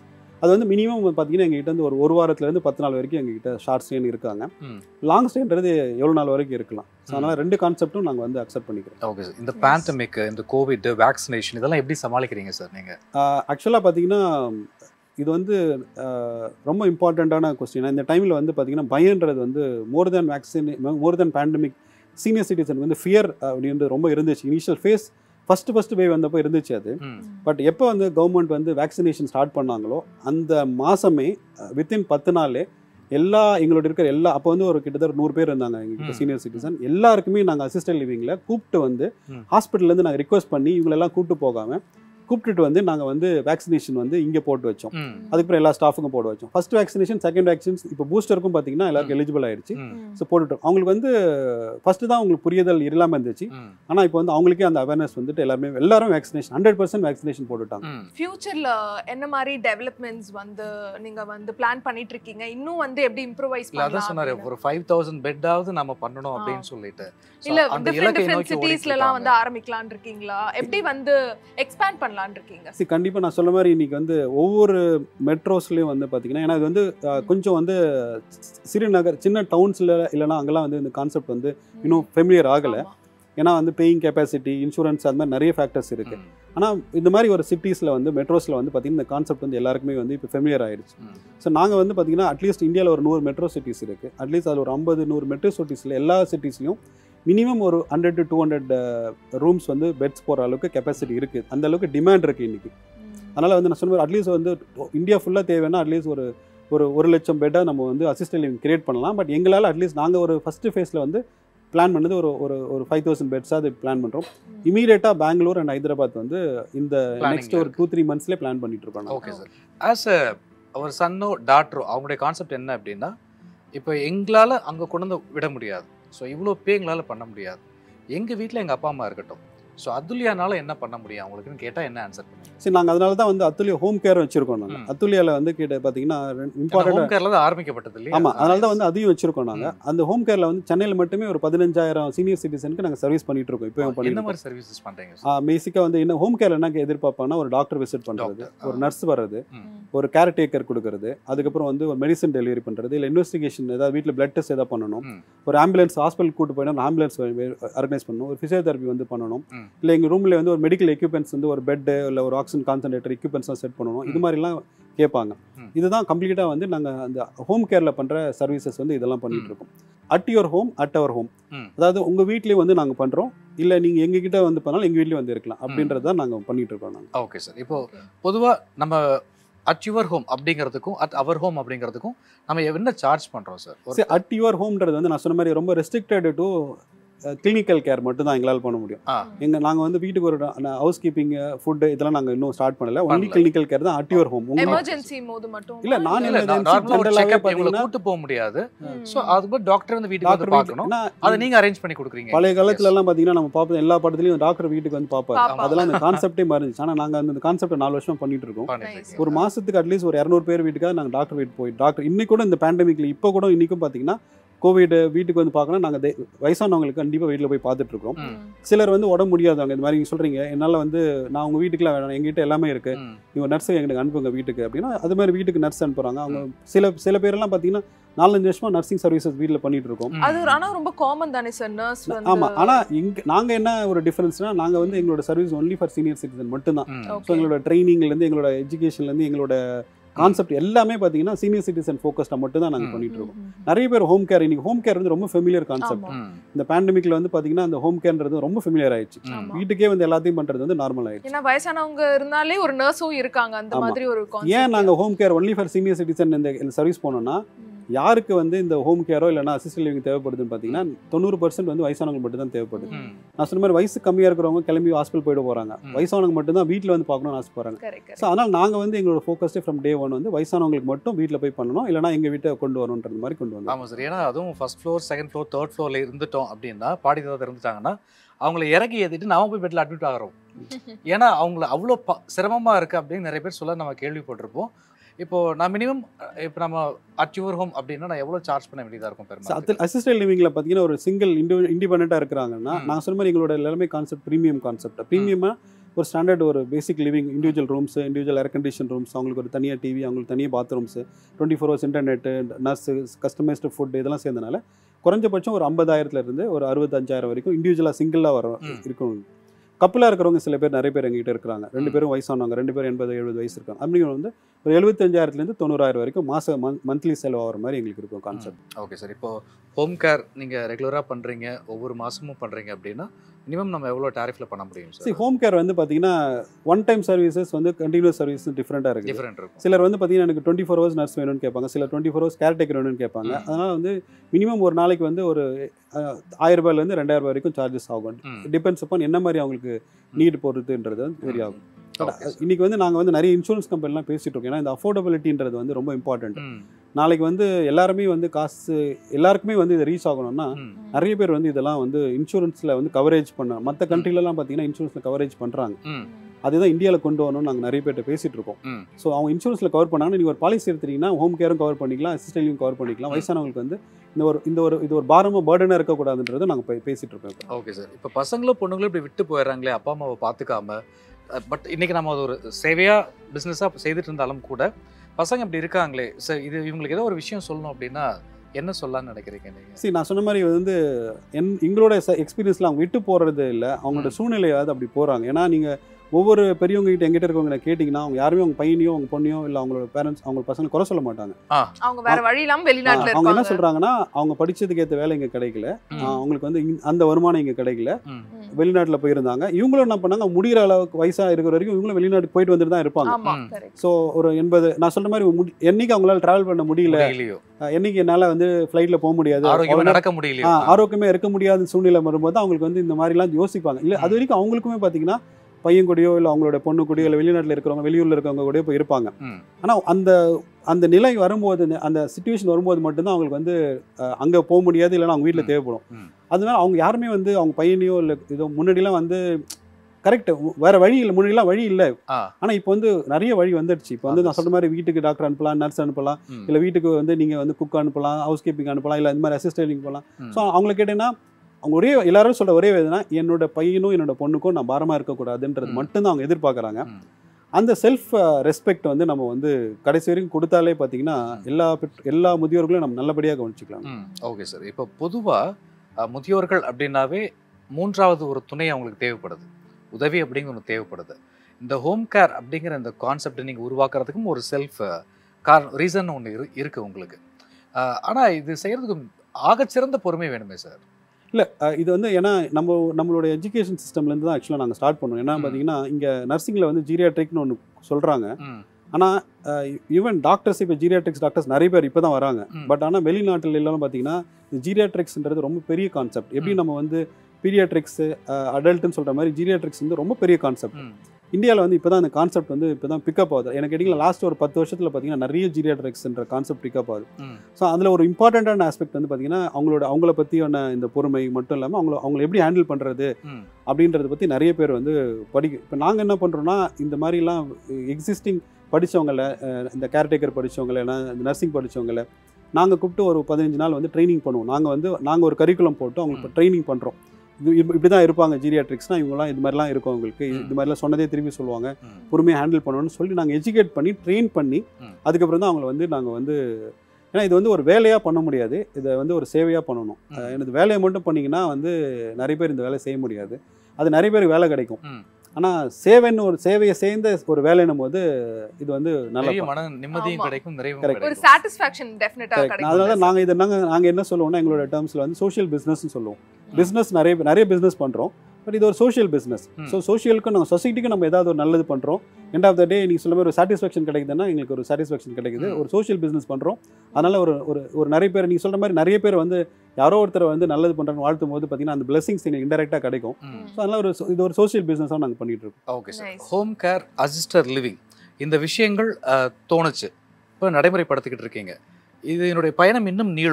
அது வந்து மினிமம் பார்த்தீங்கன்னா எங்ககிட்ட வந்து ஒரு ஒரு வாரத்துலேருந்து பத்து நாள் வரைக்கும் எங்ககிட்ட ஷார்ட் ஸ்டேன்னு இருக்காங்க ம். லாங் ஸ்டேன்றது எவ்வளோ நாள் வரைக்கும் இருக்கலாம் ஸோ ம். அதனால் ரெண்டு கான்செப்ட்டும் நாங்கள் வந்து அக்செப்ட் பண்ணிக்கிறோம் ஓகே சார் இந்த Yes. பேண்டமிக் இந்த கோவிட் வேக்சினேஷன் இதெல்லாம் எப்படி சமாளிக்கிறீங்க சார் நீங்க ஆக்சுவலாக பார்த்தீங்கன்னா இது வந்து ஆஹ், ரொம்ப இம்பார்ட்டண்ட்டான கொஸ்டின் இந்த டைமில் வந்து பார்த்தீங்கன்னா பயன்றது வந்து more than vaccine more than pandemic senior citizen வந்து ஃபியர் அப்படின்றது ரொம்ப இருந்துச்சு initial phase first first wave வந்தப்போ இருந்துச்சு அது ம். பட் எப்போ வந்து கவர்மெண்ட் வந்து வேக்சினேஷன் ஸ்டார்ட் பண்ணாங்களோ அந்த மாதமே வித்தின் பத்து நாள்லே எல்லா எங்களோட இருக்கிற எல்லா அப்போ வந்து ஒரு கிட்டத்தட்ட நூறு பேர் இருந்தாங்க எங்ககிட்ட ம். சீனியர் சிட்டிசன் எல்லாருக்குமே நாங்கள் அசிஸ்டன்ட் லிவிங்கில் கூப்பிட்டு வந்து ம். ஹாஸ்பிட்டல்லேருந்து நாங்கள் ரிக்வஸ்ட் பண்ணி இவங்களெல்லாம் கூப்பிட்டு போகாமல் கூப்பிட்டுட்டு வந்து நாங்கள் வந்து வேக்சினேஷன் வந்து இங்கே போட்டு வச்சோம் ம். அதுக்கப்புறம் எல்லா ஸ்டாஃபுக்கும் போட்டு வச்சோம் ஃபர்ஸ்ட் வேக்சினேஷன் செகண்ட் வேக்சின்ஸ் இப்போ பூஸ்டருக்கும் பார்த்தீங்கன்னா எல்லாருக்கும் எலிஜிபிள் ஆயிடுச்சு ம். ஸோ போட்டுட்டோம் அவங்களுக்கு வந்து ஃபர்ஸ்ட் தான் அவங்களுக்கு புரிதல் இல்லாமல் இருந்துச்சு ம். ஆனால் இப்போ வந்து அவங்களுக்கே அந்த அவேர்னஸ் வந்துட்டு எல்லாருமே எல்லாரும் வேக்சினேஷன் ஹண்ட்ரட் பர்சன்ட் வேக்சினேஷன் போட்டுட்டாங்க ம். ஃபியூச்சர்ல என்ன மாதிரி டெவலப்மெண்ட்ஸ் வந்து நீங்க வந்து பிளான் பண்ணிட்டு இருக்கீங்க இன்னும் வந்து எப்படி இம்ப்ரூவைஸ் இல்ல அதான் சொன்னாரு பண்ணலாம் ஒரு ஃபைவ் தௌசண்ட் பெட்டாவது நம்ம பண்ணணும் அப்படின்னு சொல்லிட்டு So, இல்ல அந்த டிஃபரெண்ட் இலக்கை டிஃபரெண்ட் நோக்கி ஓடிட்டு சிட்டிஸ்ல எல்லாம் வந்து இருக்காங்க. ஆரம்பிக்கலாம் இருக்கீங்களா எப்படி வந்து எக்ஸ்பேண்ட் பண்ணலாம்னு இருக்கீங்க சி கண்டிப்பாக நான் சொன்ன மாதிரி இன்னைக்கு வந்து ஒவ்வொரு மெட்ரோஸ்லேயும் வந்து பார்த்தீங்கன்னா ஏன்னா இது வந்து அஹ், கொஞ்சம் வந்து சிறு நகர் சின்ன டவுன்ஸில் இல்லைன்னா அங்கெல்லாம் வந்து இந்த கான்செப்ட் வந்து இன்னும் ஃபெமிலியர் ஆகலை ஆமா. ஏன்னா வந்து பேயிங் கெப்பாசிட்டி இன்சூரன்ஸ் அந்த மாதிரி நிறைய ஃபேக்டர்ஸ் இருக்குது ம். ஆனால் இந்த மாதிரி ஒரு சிட்டிஸில் வந்து மெட்ரோஸில் வந்து பார்த்தீங்கன்னா இந்த கான்செப்ட் வந்து எல்லாருக்குமே வந்து இப்போ ஃபெமிலியர் ஆயிடுச்சு ம். ஸோ நாங்கள் வந்து பார்த்தீங்கன்னா அட்லீஸ்ட் இந்தியாவில் ஒரு நூறு மெட்ரோ சிட்டிஸ் இருக்குது அட்லீஸ்ட் அதில் ஒரு ஐம்பது நூறு மெட்ரோ சிட்டிஸில் எல்லா சிட்டிஸ்லையும் மினிமம் ஒரு hundred to two hundred rooms வந்து பெட்ஸ் போகிற அளவுக்கு கெப்பாசிட்டி இருக்குது அந்த அளவுக்கு டிமாண்ட் இருக்குது இன்றைக்கி ம். அதனால் வந்து நான் சொன்ன மாதிரி அட்லீஸ்ட் வந்து இந்தியா ஃபுல்லாக தேவைன்னா அட்லீஸ்ட் ஒரு ஒரு ஒரு லட்சம் பெட்டாக நம்ம வந்து அசிஸ்டன்ட் லிவிங் கிரியேட் பண்ணலாம் பட் எங்களால் அட்லீஸ்ட் நாங்கள் ஒரு ஃபஸ்ட்டு ஃபேஸில் வந்து பிளான் பண்ணது ஒரு ஒரு ஒரு ஃபைவ் தௌசண்ட் பெட்ஸாக அது பிளான் பண்ணுறோம் இமீடியட்டாக பெங்களூர் அண்ட் ஹைதராபாத் வந்து இந்த Planning நெக்ஸ்ட் ஒரு டூ த்ரீ மந்த்ஸ்லேயே பிளான் பண்ணிட்டு இருக்கோம் நாங்க. ஓகே சார் ஆஸ் அ ஒரு சன்னோ டாக்டரோ அவங்களுடைய கான்செப்ட் என்ன அப்படின்னா இப்போ எங்களால் அங்கே கொண்டு வந்து விட முடியாது ஸோ இவ்வளோ பே எங்களால் பண்ண முடியாது எங்கள் வீட்டில் எங்கள் அப்பா அம்மா இருக்கட்டும் ஸோ அதுலியானால என்ன பண்ண முடியும் அவங்களுக்குன்னு கேட்டால் என்ன ஆன்சர் பண்ணுவீங்க சரி நாங்கள் அதனால தான் வந்து அத்துலியா ஹோம் கேர் வச்சிருக்கோம் நாங்கள் ம். அத்துலியாவில் வந்து கிட்ட பார்த்தீங்கன்னா இம்பார்ட்டன்ட் ஹோம் கேர்ல தான் ஆரம்பிக்கப்பட்டது இல்லையா ஆமாம் அதனால தான் வந்து அதையும் வச்சிருக்கோம் நாங்கள் ம். அந்த ஹோம் கேரில் வந்து சென்னையில் மட்டுமே ஒரு பதினஞ்சாயிரம் சீனியர் சிட்டிசனுக்கு நாங்கள் சர்வீஸ் பண்ணிட்டு இருக்கோம் இப்போ என்ன பண்ணிட்டு மாதிரி சர்வீசஸ் பண்றீங்க சார் பேசிக்காக வந்து என்ன ஹோம் கேர் என்ன எதிர்பார்ப்பாங்கன்னா ஒரு டாக்டர் விசிட் பண்ணுறது Doctor, ஒரு ஆ. நர்ஸ் வர்றது ம். ஒரு கேர் டேக்கர் கொடுக்கறது அதுக்கப்புறம் வந்து ஒரு மெடிசன் டெலிவரி பண்ணுறது இல்லை இன்வெஸ்டிகேஷன் ஏதாவது வீட்டில் பிளட் டெஸ்ட் ஏதாவது பண்ணணும் ம். ஒரு ஆம்புலன்ஸ் ஹாஸ்பிட்டல் கூட்டு போயிடும் ஆம்புலன்ஸ் ஆர்கனைஸ் பண்ணணும் ஒரு ஃபிசியோதெரப்பி வந்து பண்ணணும் ம். இல்லை எங்கள் ரூமில் வந்து ஒரு மெடிக்கல் எக்யூப்மெண்ட்ஸ் வந்து ஒரு பெட்டு இல்லை ஒரு ஆக்சிஜன் கான்சன்ட்ரேட்டர் எக்யூப்மெண்ட்ஸ்லாம் செட் பண்ணணும் இது ம். மாதிரிலாம் கேட்பாங்க ம். இதுதான் கம்ப்ளீட்டாக வந்து நாங்கள் அந்த ஹோம் கேரில் பண்ணுற சர்வீசஸ் வந்து இதெல்லாம் பண்ணிட்டு இருக்கோம் at your home at our home ம். அதாவது உங்கள் வீட்லேயே வந்து நாங்கள் பண்ணுறோம் இல்லை நீங்கள் எங்ககிட்ட வந்து பண்ணாலும் எங்கள் வீட்லேயும் வந்து இருக்கலாம் அப்படின்றது தான் நாங்கள் பண்ணிட்டு இருக்கோம் நாங்கள் ஓகே சார் இப்போ பொதுவா நம்ம அட் யுவர் ஹோம் அப்படிங்கிறதுக்கும் அட் அவர் ஹோம் அப்படிங்கிறதுக்கும் நம்ம என்ன சார்ஜ் பண்றோம் சார் ஒரு சரி அட் யுவர் ஹோம்ன்றது வந்து நான் சொன்ன மாதிரி ரொம்ப ரெஸ்ட்ரிக்டட் டு கிளினிக்கல் கேர் மட்டும் தான் எங்களால் பண்ண முடியும் ஆ. எங்க நாங்கள் வந்து வீட்டுக்கு ஒரு ஹவுஸ் கீப்பிங் ஃபுட்டு இதெல்லாம் நாங்கள் இன்னும் ஸ்டார்ட் பண்ணல ஒன்லி பண்ணல. கிளினிக்கல் கேர் தான் அட் யுவர் ஹோம் உங்களுக்கு எமர்ஜென்சி போது மட்டும் இல்ல, நான் இல்ல emergency நார்மலா ஒரு general ஆவே செக்அப் இவங்களை பாத்தீங்கன்னா- கூட்டு போக முடியாது ம். சோ அதுக்கு டாக்டர் வந்து வீட்டுக்கு வந்து டாக்டர் பார்க்கணும் வீட்டுக்கு அதை நீங்க அரேஞ்ச் பண்ணி கொடுக்குறீங்க பழைய காலத்துல எல்லாம் பாத்தீங்கன்னா நம்ம பார்ப்போம் எல்லா படத்துலயும் டாக்டர் வீட்டுக்கு வந்து பார்ப்பாரு பாப்பாங்க. அதெல்லாம் அந்த கான்செப்டே மாறிச்சு ஆனா நாங்க அந்த கான்செப்ட் நாலு வருஷம் பண்ணிட்டு இருக்கோம் பண்ணிட்டு Nice. இருக்கீங்க. ஒரு மாசத்துக்கு அட்லீஸ்ட் ஒரு இரநூறு பேர் வீட்டுக்காக நாங்க டாக்டர் வீட்டு போய் டாக்டர் இன்னைக்கு கூட இந்த பேண்டமிக்ல இப்போ கூட இன்னைக்கும் பாத்தீங்கன்னா கோவிட் வீட்டுக்கு வந்து பார்க்கணும் நாங்க தே- வயசானவங்களுக்கு கண்டிப்பா வீட்டுல போய் பார்த்துட்டு இருக்கோம் ம். சிலர் வந்து உடம்பு முடியாதவங்க இந்த மாதிரி நீங்க சொல்றீங்க என்னால வந்து நான் உங்க வீட்டுக்குலாம் வேணாம் எங்ககிட்ட எல்லாமே இருக்கு ம். இவங்க நர்ஸ் எங்களுக்கு அனுப்புங்க வீட்டுக்கு அப்படின்னா அது மாதிரி வீட்டுக்கு நர்ஸ் அனுப்புறாங்க அவங்க சில சில பேரெல்லாம் பார்த்தீங்கன்னா நாலஞ்சு வருஷமா நர்சிங் சர்வீசஸ் வீட்டில் பண்ணிட்டு இருக்கோம் ம். அது ஒரு- ஆனா ரொம்ப காமன் தானே சார் நர்ஸ் வந்து ஆமா ஆனா இங்க நாங்க என்ன ஒரு டிஃபரன்ஸ்னா நாங்க வந்து எங்களோட service only for senior citizen மட்டும்தான் ம். Okay. ஸோ எங்களோட ட்ரைனிங்ல இருந்து எங்களோட எஜுகேஷன்ல இருந்து எங்களோட கான்செப்ட் எல்லாமே பாத்தீங்கன்னா சீனியர் சிட்டிசன் ஃபோக்கஸ்டா மட்டும் தான் நாங்க ம். பண்ணிட்டு இருக்கோம் ம், ம். நிறைய பேர் ஹோம் கேர் இன்னைக்கு ஹோம் கேர் வந்து ரொம்ப ஃபெமிலியர் கான்செப்ட் ஆமா. ம். இந்த பேண்டமிக்ல வந்து பாத்தீங்கன்னா அந்த ஹோம் கேர்ன்றது ரொம்ப ஃபெமிலியர் ஆயிடுச்சு ம். ஆமா. வீட்டுக்கே வந்து எல்லாத்தையும் பண்றது வந்து நார்மல் ஆயிடுச்சு ஏன்னா வயசானவங்க இருந்தாலே ஒரு நர்ஸும் இருக்காங்க அந்த ஆமா. மாதிரி ஒரு ஏன் concept. நாங்க home care only for senior citizen இந்த சர்வீஸ் போனோம்னா ம். யாருக்கு வந்து இந்த ஹோம் கேரோ இல்லைனா அசிஸ்டன்ட் லிவிங் தேவைப்படுதுன்னு பார்த்தீங்கன்னா தொண்ணூறு பர்சன்ட் வந்து வயசானவங்க மட்டும் தான் தேவைப்படுது ம். நான் சொன்ன மாதிரி வயசு கம்மியாக இருக்கிறவங்க கிளம்பி ஹாஸ்பிட்டல் போயிட்டு போகிறாங்க ம். வயசானவங்க மட்டும் தான் வீட்டில் வந்து பார்க்கணும்னு ஆசைப்படுறாங்க Correct, correct. ஸோ அதனால் நாங்கள் வந்து எங்களோட ஃபோக்கஸ்டே ஃப்ரம் டே ஒன் வந்து வயசானவங்களுக்கு மட்டும் வீட்டில் போய் பண்ணணும் இல்லைனா எங்கள் வீட்டை கொண்டு வரணுன்றது மாதிரி கொண்டு வந்தோம் ஆமா சார் ஏன்னா அதுவும் first floor second floor third ஃப்ளோர்ல இருந்துட்டோம் அப்படின்னா பாடி ஏதாவது இருந்துட்டாங்கன்னா அவங்கள இறக்கி ஏத்திட்டு நாம போய் பெட்ல அட்மிட் ஆகிறோம் ஏன்னா அவங்கள அவ்வளோ ப சிரமமா இருக்கு அப்படின்னு நிறைய பேர் சொல்ல நம்ம கேள்விப்பட்டிருப்போம் இப்போ நான் மினிமம் இப்போ நம்ம அட் யுவர் ஹோம் அப்படின்னா நான் எவ்வளவு சார்ஜ் பண்ண வேண்டியதா இருக்கும் பெருமாள் அதில் அசிஸ்டன்ட் லிவிங்கில் பார்த்தீங்கன்னா ஒரு சிங்கிள் இண்டி இண்டிபெண்ட்டாக இருக்கிறாங்கன்னா ம். நாங்கள் சொன்ன மாதிரி எங்களோட எல்லாமே கான்செப்ட் ப்ரீமியம் கான்செப்ட் ப்ரீமியமாக ஒரு ஸ்டாண்டர்ட் ஒரு basic living individual rooms individual air condition rooms அவங்களுக்கு ஒரு தனியாக டிவி அவங்களுக்கு தனியாக bathrooms twenty four hours internet nurse customised food இதெல்லாம் சேர்ந்தனால குறைஞ்சபட்சம் ஒரு 50000 இருந்து ஒரு அறுபத்தஞ்சாயிரம் வரைக்கும் இண்டிவிஜுவலாக சிங்கிளாக வர ம். இருக்கும் கப்பலாக இருக்கிறவங்க சில பேர் நிறைய பேர் எங்ககிட்ட இருக்கிறாங்க ரெண்டு ம். பேரும் வயசானவங்க ரெண்டு பேரும் எண்பது எழுபது வயசு இருக்காங்க அப்படிங்கிற வந்து ஒரு எழுபத்தஞ்சாயிரத்துலேருந்து தொண்ணூறாயிரம் வரைக்கும் மாச மந்த்லி செலவாகிற மாதிரி எங்களுக்கு இருக்கும் கான்செப்ட் ஓகே சார் இப்போ ஹோம் கேர் நீங்கள் ரெகுலராக பண்ணுறீங்க ஒவ்வொரு மாதமும் பண்ணுறீங்க அப்படின்னா மினிமம் நம்ம எவ்வளோ டேரிஃபில் பண்ண முடியும் சி சார் ஹோம் கேர் வந்து பார்த்தீங்கன்னா ஒன் டைம் சர்வீசஸ் வந்து கண்டினியூஸ் சர்வீஸ் டிஃப்ரெண்ட்டாக இருக்குது டிஃப்ரெண்ட் இருக்கும் சிலர் வந்து பார்த்தீங்கன்னா எனக்கு டுவெண்ட்டி ஃபோர் ஹவர்ஸ் நர்ஸ் வேணும்னு கேட்பாங்க சிலர் டுவெண்ட்டி ஃபோர் ஹவர்ஸ் கேர்டேக்கர் வேணும்னு கேட்பாங்க ம். அதனால் வந்து மினிமம் ஒரு நாளைக்கு வந்து ஒரு அஹ், ஆயிரம் ரூபாயிலேருந்து ரெண்டாயிரம் ரூபாய் வரைக்கும் சார்ஜஸ் ஆகும் ம். டிபெண்ட்ஸ் அப்பான் என்ன மாதிரி அவங்களுக்கு நீட் போடுறதுன்றது வந்து வெரி ஆகும் Okay, sir. இன்னைக்கு வந்து நாங்கள் வந்து நிறைய இன்சூரன்ஸ் கம்பெனிலாம் பேசிட்டு இருக்கோம் ஏன்னா இந்த அஃபோர்டபிலிட்டின்றது வந்து ரொம்ப இம்பார்ட்டன்ட் ம். நாளைக்கு வந்து எல்லாருமே வந்து காசு எல்லாருக்குமே வந்து இது ரீச் ஆகணும்னா ம். நிறைய பேர் வந்து இதெல்லாம் வந்து இன்சூரன்ஸில் வந்து கவரேஜ் பண்ண மற்ற கண்ட்ரிலலாம் பார்த்தீங்கன்னா இன்சூரன்ஸில் கவரேஜ் பண்ணுறாங்க ம். அதுதான் இந்தியாவில் கொண்டு வரணும்னு நாங்கள் நிறைய பேர்ட்ட பேசிட்டு இருக்கோம் ம். ஸோ அவங்க இன்சூரன்ஸில் கவர் பண்ணாங்கன்னா நீங்கள் ஒரு பாலிசி எடுத்தீங்கன்னா ஹோம் கேரும் கவர் பண்ணிக்கலாம் அசிஸ்டன்ட்லையும் கவர் பண்ணிக்கலாம் ம். வயசானவங்களுக்கு வந்து இந்த ஒரு இந்த ஒரு இது ஒரு பாரமாக பேர்டனாக இருக்கக்கூடாதுன்றது நாங்கள் பேசிட்டு இருக்கோம் இப்போ. ஓகே சார் இப்போ பசங்களும் பொண்ணுங்களும் இப்படி விட்டு போயிடுறாங்களே அப்பா அம்மாவை பார்த்துக்காம பட் இன்னைக்கு நம்ம அது ஒரு சேவையாக பிஸ்னஸாக செய்துட்டு இருந்தாலும் கூட பசங்க இப்படி இருக்காங்களே சார் இது இவங்களுக்கு ஏதோ ஒரு விஷயம் சொல்லணும் அப்படின்னா என்ன சொல்லலாம்னு நினைக்கிறீங்க நீங்கள் சரி நான் சொன்ன மாதிரி வந்து என் எங்களோட எக்ஸ்பீரியன்ஸில் அவங்க விட்டு போகிறது இல்லை அவங்களோட ம். சூழ்நிலையாவது அப்படி போகிறாங்க ஏன்னா நீங்கள் ஒவ்வொரு பெரியவங்க கிட்ட எங்கிட்ட இருக்கவங்க கேட்டிங்கன்னா அவங்க யாருமே அவங்க பையனையோ அவங்க பொண்ணையோ இல்லை அவங்களோட பேரண்ட்ஸ் அவங்க பசங்களை குறை சொல்ல மாட்டாங்க அவங்க வேற வழி இல்லாம வெளிநாட்டுல அவங்க என்ன இருப்பாங்க சொல்கிறாங்கன்னா அவங்க படிச்சதுக்கு ஏற்ற வேலை இங்கே கிடைக்கல ம். ஆஹ் அவங்களுக்கு வந்து இங்க- அந்த வருமானம் இங்கே கிடைக்கல ம். ம். வெளிநாட்டில் போயிருந்தாங்க இவங்களும் என்ன பண்ணாங்க முடிகிற அளவுக்கு வயசாக இருக்கிற வரைக்கும் இவங்களும் வெளிநாட்டுக்கு போயிட்டு வந்துட்டு தான் இருப்பாங்க ஆமா ம். கரெக்ட் ஸோ ஒரு எண்பது நான் சொல்ற மாதிரி முடி- என்னைக்கு அவங்களால டிராவல் பண்ண முடியல முடியலையோ அஹ் என்னைக்கு என்னால் வந்து ஃப்ளைட்டில் போக முடியாது ஆரோக்கியமா அவ்வளவு நடக்க முடியலையோ ஆ, ஆரோக்கியமா இருக்க முடியாத சூழ்நிலை வரும்போது அவங்களுக்கு வந்து இந்த மாதிரிலாம் யோசிப்பாங்க இல்லை அது வரைக்கும் அவங்களுக்குமே பார்த்தீங்கன்னா பையன் கூடயோ இல்லை அவங்களோட பொண்ணு கூடயோ இல்லை வெளிநாட்டில் இருக்கிறவங்க வெளியூரில் இருக்கவங்க கூடயோ போய் இருப்பாங்க ம். ஆனால் அந்த அந்த நிலை வரும்போது அந்த சுச்சுவேஷன் வரும்போது மட்டும்தான் அவங்களுக்கு வந்து அங்கே போக முடியாது இல்லைன்னா அவங்க வீட்டில் ம். தேவைப்படும் ம். அதனால அவங்க யாருமே வந்து அவங்க பையனையோ இல்லை இதோ முன்னாடிலாம் வந்து கரெக்ட் வேற வழி இல்லை முன்னாடிலாம் வழி இல்லை ஆ. ஆனால் இப்போ வந்து நிறைய வழி வந்துடுச்சு இப்போ வந்து நான் வந்துருச்சு. சொல்ற மாதிரி வீட்டுக்கு டாக்டர் அனுப்பலாம் நர்ஸ் அனுப்பலாம் ம். இல்லை வீட்டுக்கு வந்து நீங்கள் வந்து குக் அனுப்பலாம் ஹவுஸ் கீப்பிங் அனுப்பலாம் இல்லை இந்த மாதிரி அசிஸ்டன்ட் போகலாம் ம். ஸோ அவங்களை கேட்டீங்கன்னா அவங்க ஒரே எல்லாரும் சொல்ற ஒரே எதுனா என்னோட பையனும் என்னோட பொண்ணுக்கும் நான் பாரமாக இருக்கக்கூடாதுன்றது ம். மட்டும்தான் அவங்க எதிர்பார்க்குறாங்க ம். அந்த செல்ஃப் ரெஸ்பெக்ட் வந்து நம்ம வந்து கடைசி வரைக்கும் கொடுத்தாலே பார்த்தீங்கன்னா எல்லா பெற்று எல்லா முதியோர்களும் நம்ம நல்லபடியாக கவனிச்சிக்கலாம் ம் ஓகே சார் இப்போ பொதுவாக முதியோர்கள் அப்படின்னாவே மூன்றாவது ஒரு துணை அவங்களுக்கு தேவைப்படுது உதவி அப்படிங்கிற ஒன்று தேவைப்படுது இந்த ஹோம் கேர் அப்படிங்கிற இந்த கான்செப்டை நீங்கள் உருவாக்குறதுக்கும் ஒரு செல்ஃப் காரணம் ரீசன் ஒன்று இரு இருக்கு உங்களுக்கு ஆனால் இது செய்யறதுக்கு ஆகச்சிறந்த பொறுமை வேணுமே சார் இல்லை இது வந்து ஏன்னா நம்ம நம்மளோட எஜுகேஷன் சிஸ்டம்லேருந்து தான் ஆக்சுவலாக நாங்கள் ஸ்டார்ட் பண்ணோம் ஏன்னா ம். பார்த்தீங்கன்னா இங்கே நர்சிங்கில் வந்து ஜீரியாட்ரிக்னு ஒன்று சொல்கிறாங்க ம் ஆனால் ஈவன் டாக்டர்ஸ் இப்போ ஜீரியாட்ரிக்ஸ் டாக்டர்ஸ் நிறைய பேர் இப்போ தான் வராங்க ம். பட் ஆனால் வெளிநாட்டில் எல்லாம் பார்த்தீங்கன்னா ஜீரியாட்ரிக்ஸ்ன்றது ரொம்ப பெரிய கான்செப்ட் எப்படி ம். நம்ம வந்து பீரியாட்ரிக்ஸ் அடல்ட்னு சொல்கிற மாதிரி ஜீரியாட்ரிக்ஸ் வந்து ரொம்ப பெரிய கான்செப்ட் ம் இந்தியாவில் வந்து இப்போ தான் அந்த கான்செப்ட் வந்து இப்போ தான் பிக்கப் ஆகுது எனக்கு கேட்டிங்களா லாஸ்ட் ஒரு பத்து வருஷத்தில் பார்த்தீங்கன்னா நிறைய ஜீரியாட்ரிக்ஸ்ன்ற கான்செப்ட் பிக்கப் ஆகுது ம் ஸோ அதில் ஒரு இம்பார்ட்டண்ட்டான ஆஸ்பெக்ட் வந்து பார்த்தீங்கன்னா அவங்களோட அவங்கள பற்றியான இந்த பொறுமை மட்டும் இல்லாமல் அவங்கள அவங்கள எப்படி ஹேண்டில் பண்ணுறது ம் அப்படின்றத பற்றி நிறைய பேர் வந்து படிக்க இப்போ நாங்கள் என்ன பண்ணுறோன்னா இந்த மாதிரிலாம் எக்ஸிஸ்டிங் படித்தவங்கள இந்த கேர்டேக்கர் படித்தவங்கள இந்த நர்சிங் படித்தவங்கள நாங்கள் கூப்பிட்டு ஒரு பதினஞ்சு நாள் வந்து ட்ரைனிங் பண்ணுவோம் நாங்கள் வந்து நாங்கள் ஒரு கரிக்குலம் போட்டு அவங்களுக்கு ட்ரைனிங் பண்ணுறோம் இது இப்ப- இப்படி தான் இருப்பாங்க ஜீரியாட்ரிக்ஸ்னால் இவங்கலாம் இது மாதிரிலாம் இருக்கும் அவங்களுக்கு ம். இது மாதிரிலாம் சொன்னதே திரும்பி சொல்லுவாங்க ம் பொறுமையாக ஹேண்டில் பண்ணணும்னு சொல்லி நாங்கள் எஜுகேட் பண்ணி ட்ரெயின் பண்ணி ம். அதுக்கப்புறம் தான் அவங்கள வந்து நாங்கள் வந்து ஏன்னா இது வந்து ஒரு வேலையாக பண்ண முடியாது இதை வந்து ஒரு சேவையாக பண்ணணும் ம். அஹ் எனக்கு வேலையை மட்டும் பண்ணீங்கன்னா வந்து நிறைய பேர் இந்த வேலையை செய்ய முடியாது அது நிறைய பேருக்கு வேலை கிடைக்கும் ம். ஆனால் சேவைன்னு ஒரு சேவையை சேர்ந்த ஒரு வேலைன்னும் போது இது வந்து நல்ல பெரிய மன நிம்மதியும் ஆமா. கிடைக்கும் நிறைவும் Correct. ஒரு கிடைக்கும் சாட்டிஸ்ஃபேக்ஷன் டெஃபினட்டா Correct. கிடைக்கும் அதனால நாங்கள் இதை நாங்கள் நாங்கள் என்ன சொல்லுவோம்னா எங்களோட டேர்ம்ஸில் வந்து சோஷியல் பிஸ்னஸ்னு சொல்லுவோம் பிஸ்னஸ் நிறைய நிறைய பிஸ்னஸ் பண்ணுறோம் பட் இது ஒரு சோஷியல் பிஸ்னஸ் ம். ஸோ சோஷியலுக்கும் நம்ம சொசைட்டிக்கும் நம்ம ஏதாவது ஒரு நல்லது பண்ணுறோம் எண்ட் ஆஃப் த டே நீங்கள் சொல்ல மாதிரி ஒரு சாட்டிஸ்ஃபேக்ஷன் கிடைக்குதுன்னா எங்களுக்கு ஒரு சாட்டிஸ்ஃபேக்ஷன் கிடைக்குது ம். ஒரு சோஷியல் பிஸ்னஸ் பண்ணுறோம் அதனால ஒரு ஒரு ஒரு நிறைய பேர் நீங்கள் சொல்கிற மாதிரி நிறைய பேர் வந்து யாரோ ஒருத்தர் வந்து நல்லது பண்ணுறாங்க வாழ்த்தும் போது பார்த்தீங்கன்னா அந்த பிளஸிங்ஸ் எங்களுக்கு இன்டெரக்டாக கிடைக்கும் ம் ஸோ அதனால ஒரு so- இது ஒரு சோஷியல் பிஸ்னஸாக நாங்கள் பண்ணிட்டு இருக்கோம் okay sir Nice. Home care assisted living இந்த விஷயங்கள் அஹ், தோணுச்சு இப்போ நடைமுறைப்படுத்திக்கிட்டு இருக்கீங்க இது என்னுடைய பயணம் இன்னும் நீளும்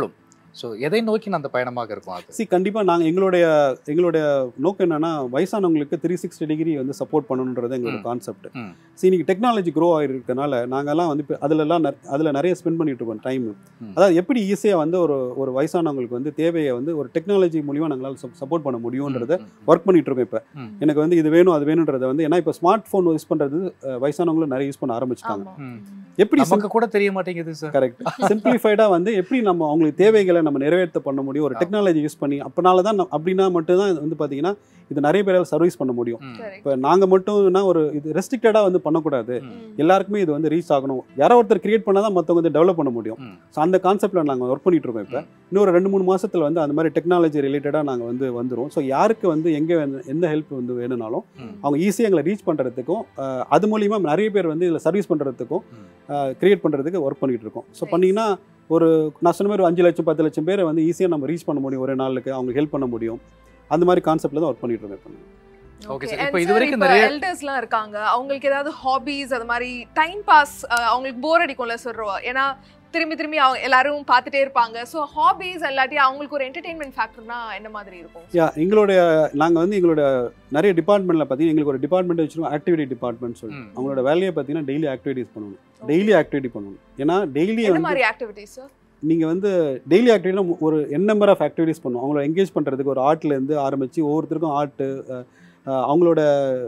ஸோ எதை நோக்கி அந்த பயணமாக இருக்கும் அது சி கண்டிப்பாக நாங்கள் எங்களுடைய எங்களுடைய நோக்கம் என்னன்னா வயசானவங்களுக்கு த்ரீ சிக்ஸ்டி டிகிரி வந்து சப்போர்ட் பண்ணணுன்றது எங்களோட ம். கான்செப்ட் ம். சி இன்னைக்கு டெக்னாலஜி க்ரோ ஆகிருக்கனால நாங்கெல்லாம் வந்து இப்போ அதிலலாம் அதில் நிறைய ஸ்பெண்ட் பண்ணிட்டு இருக்கோம் டைம் ம். அதாவது எப்படி ஈஸியாக வந்து ஒரு ஒரு வயசானவங்களுக்கு வந்து தேவையை வந்து ஒரு டெக்னாலஜி மூலியமாக நாங்களால் சப்போர்ட் பண்ண முடியுன்றத ம், ம், ஒர்க் பண்ணிட்டு இருக்கோம் இப்போ ம். எனக்கு வந்து இது வேணும் அது வேணுன்றத வந்து ஏன்னா இப்போ ஸ்மார்ட் ஃபோன் யூஸ் பண்ணுறது வயசானவங்களும் நிறைய யூஸ் பண்ண ஆரம்பிச்சிட்டாங்க ஆமா ம். எப்படி நமக்கு கூட தெரிய மாட்டேங்குது சார் கரெக்ட் சிம்பிளிஃபைடாக வந்து எப்படி நம்ம அவங்களுக்கு தேவைகளை நம்ம நிறைவேற்ற பண்ண முடியும் ஒரு ஆமா. டெக்னாலஜி யூஸ் பண்ணி அப்பனால தான் நம்ம- அப்படின்னா மட்டும்தான் இது வந்து பார்த்தீங்கன்னா இது நிறைய பேரால் சர்வீஸ் பண்ண முடியும் Correct. இப்போ நாங்கள் மட்டும்னா ஒரு இது ரெஸ்ட்ரிக்டடாக வந்து பண்ணக்கூடாது ம். ம். எல்லாருக்குமே இது வந்து ரீச் ஆகணும் யாரோ ஒருத்தர் கிரியேட் பண்ணால் தான் மற்றவங்க வந்து டெவலப் பண்ண முடியும் ம். ஸோ அந்த கான்செப்டில் நாங்கள் ஒர்க் பண்ணிட்டு இருக்கோம் இப்போ இன்னொரு ரெண்டு மூணு மாசத்துல வந்து அந்த மாதிரி டெக்னாலஜி ரிலேட்டடாக நாங்கள் வந்து வந்துரும் ஸோ யாருக்கு வந்து எங்கே எந்த ஹெல்ப் வந்து வேணும்னாலும் ம். அவங்க ஈஸியாக எங்களை ரீச் பண்ணுறதுக்கும் அது மூலிமா நிறைய பேர் வந்து இதில் சர்வீஸ் பண்ணுறதுக்கும் ம். கிரியேட் பண்ணுறதுக்கு ஒர்க் பண்ணிட்டு இருக்கோம் ஸோ பண்ணிங்கன்னா ஒரு நான் சொன்ன மாதிரி ஒரு அஞ்சு லட்சம் பத்து லட்சம் பேரை வந்து ஈஸியாக நம்ம ரீச் பண்ண முடியும் ஒரு நாளுக்கு அவங்களுக்கு ஹெல்ப் பண்ண முடியும் அந்த மாதிரி கான்செப்டில் தான் ஒர்க் பண்ணிட்டு இருக்கோம் இப்போ நாங்க. Okay, sir. And இப்போ sir, இது வரைக்கும் இப்போ நிறைய- elders-லாம் இருக்காங்க அவங்களுக்கு ஏதாவது ஹாபிஸ் அது மாதிரி டைம் பாஸ் அவங்களுக்கு போர் அடிக்கும்ல சொல்றோம் ஏன்னா திரும்பி திரும்பி அவங்க எல்லாரும் பார்த்துட்டே இருப்பாங்க ஸோ ஹாபிஸ் இல்லாட்டி அவங்களுக்கு ஒரு என்டர்டெயின்மெண்ட் ஃபேக்டர்னா என்ன மாதிரி இருக்கும் யா எங்களுடைய நாங்கள் வந்து எங்களோட நிறைய டிபார்ட்மெண்ட்டில் பார்த்தீங்கன்னா எங்களுக்கு ஒரு டிபார்ட்மெண்ட் வச்சிருக்கோம் ஆக்டிவிட்டி டிபார்ட்மெண்ட் சொல்லி ம். அவங்களோட வேலையை பார்த்தீங்கன்னா டெய்லி ஆக்டிவிட்டிஸ் பண்ணணும் டெய்லி ஆக்டிவிட்டி பண்ணணும் ஏன்னா டெய்லி என்ன வந்து மாதிரி ஆக்டிவிட்டிஸ் சார் நீங்கள் வந்து டெய்லி ஆக்டிவிட்டினா ஒரு என் நம்பர் ஆஃப் ஆக்டிவிட்டிஸ் பண்ணும் அவங்கள என்கேஜ் பண்ணுறதுக்கு ஒரு ஆர்ட்லேருந்து ஆரம்பித்து ஒவ்வொருத்தருக்கும் ஆர்ட்டு அவங்களோட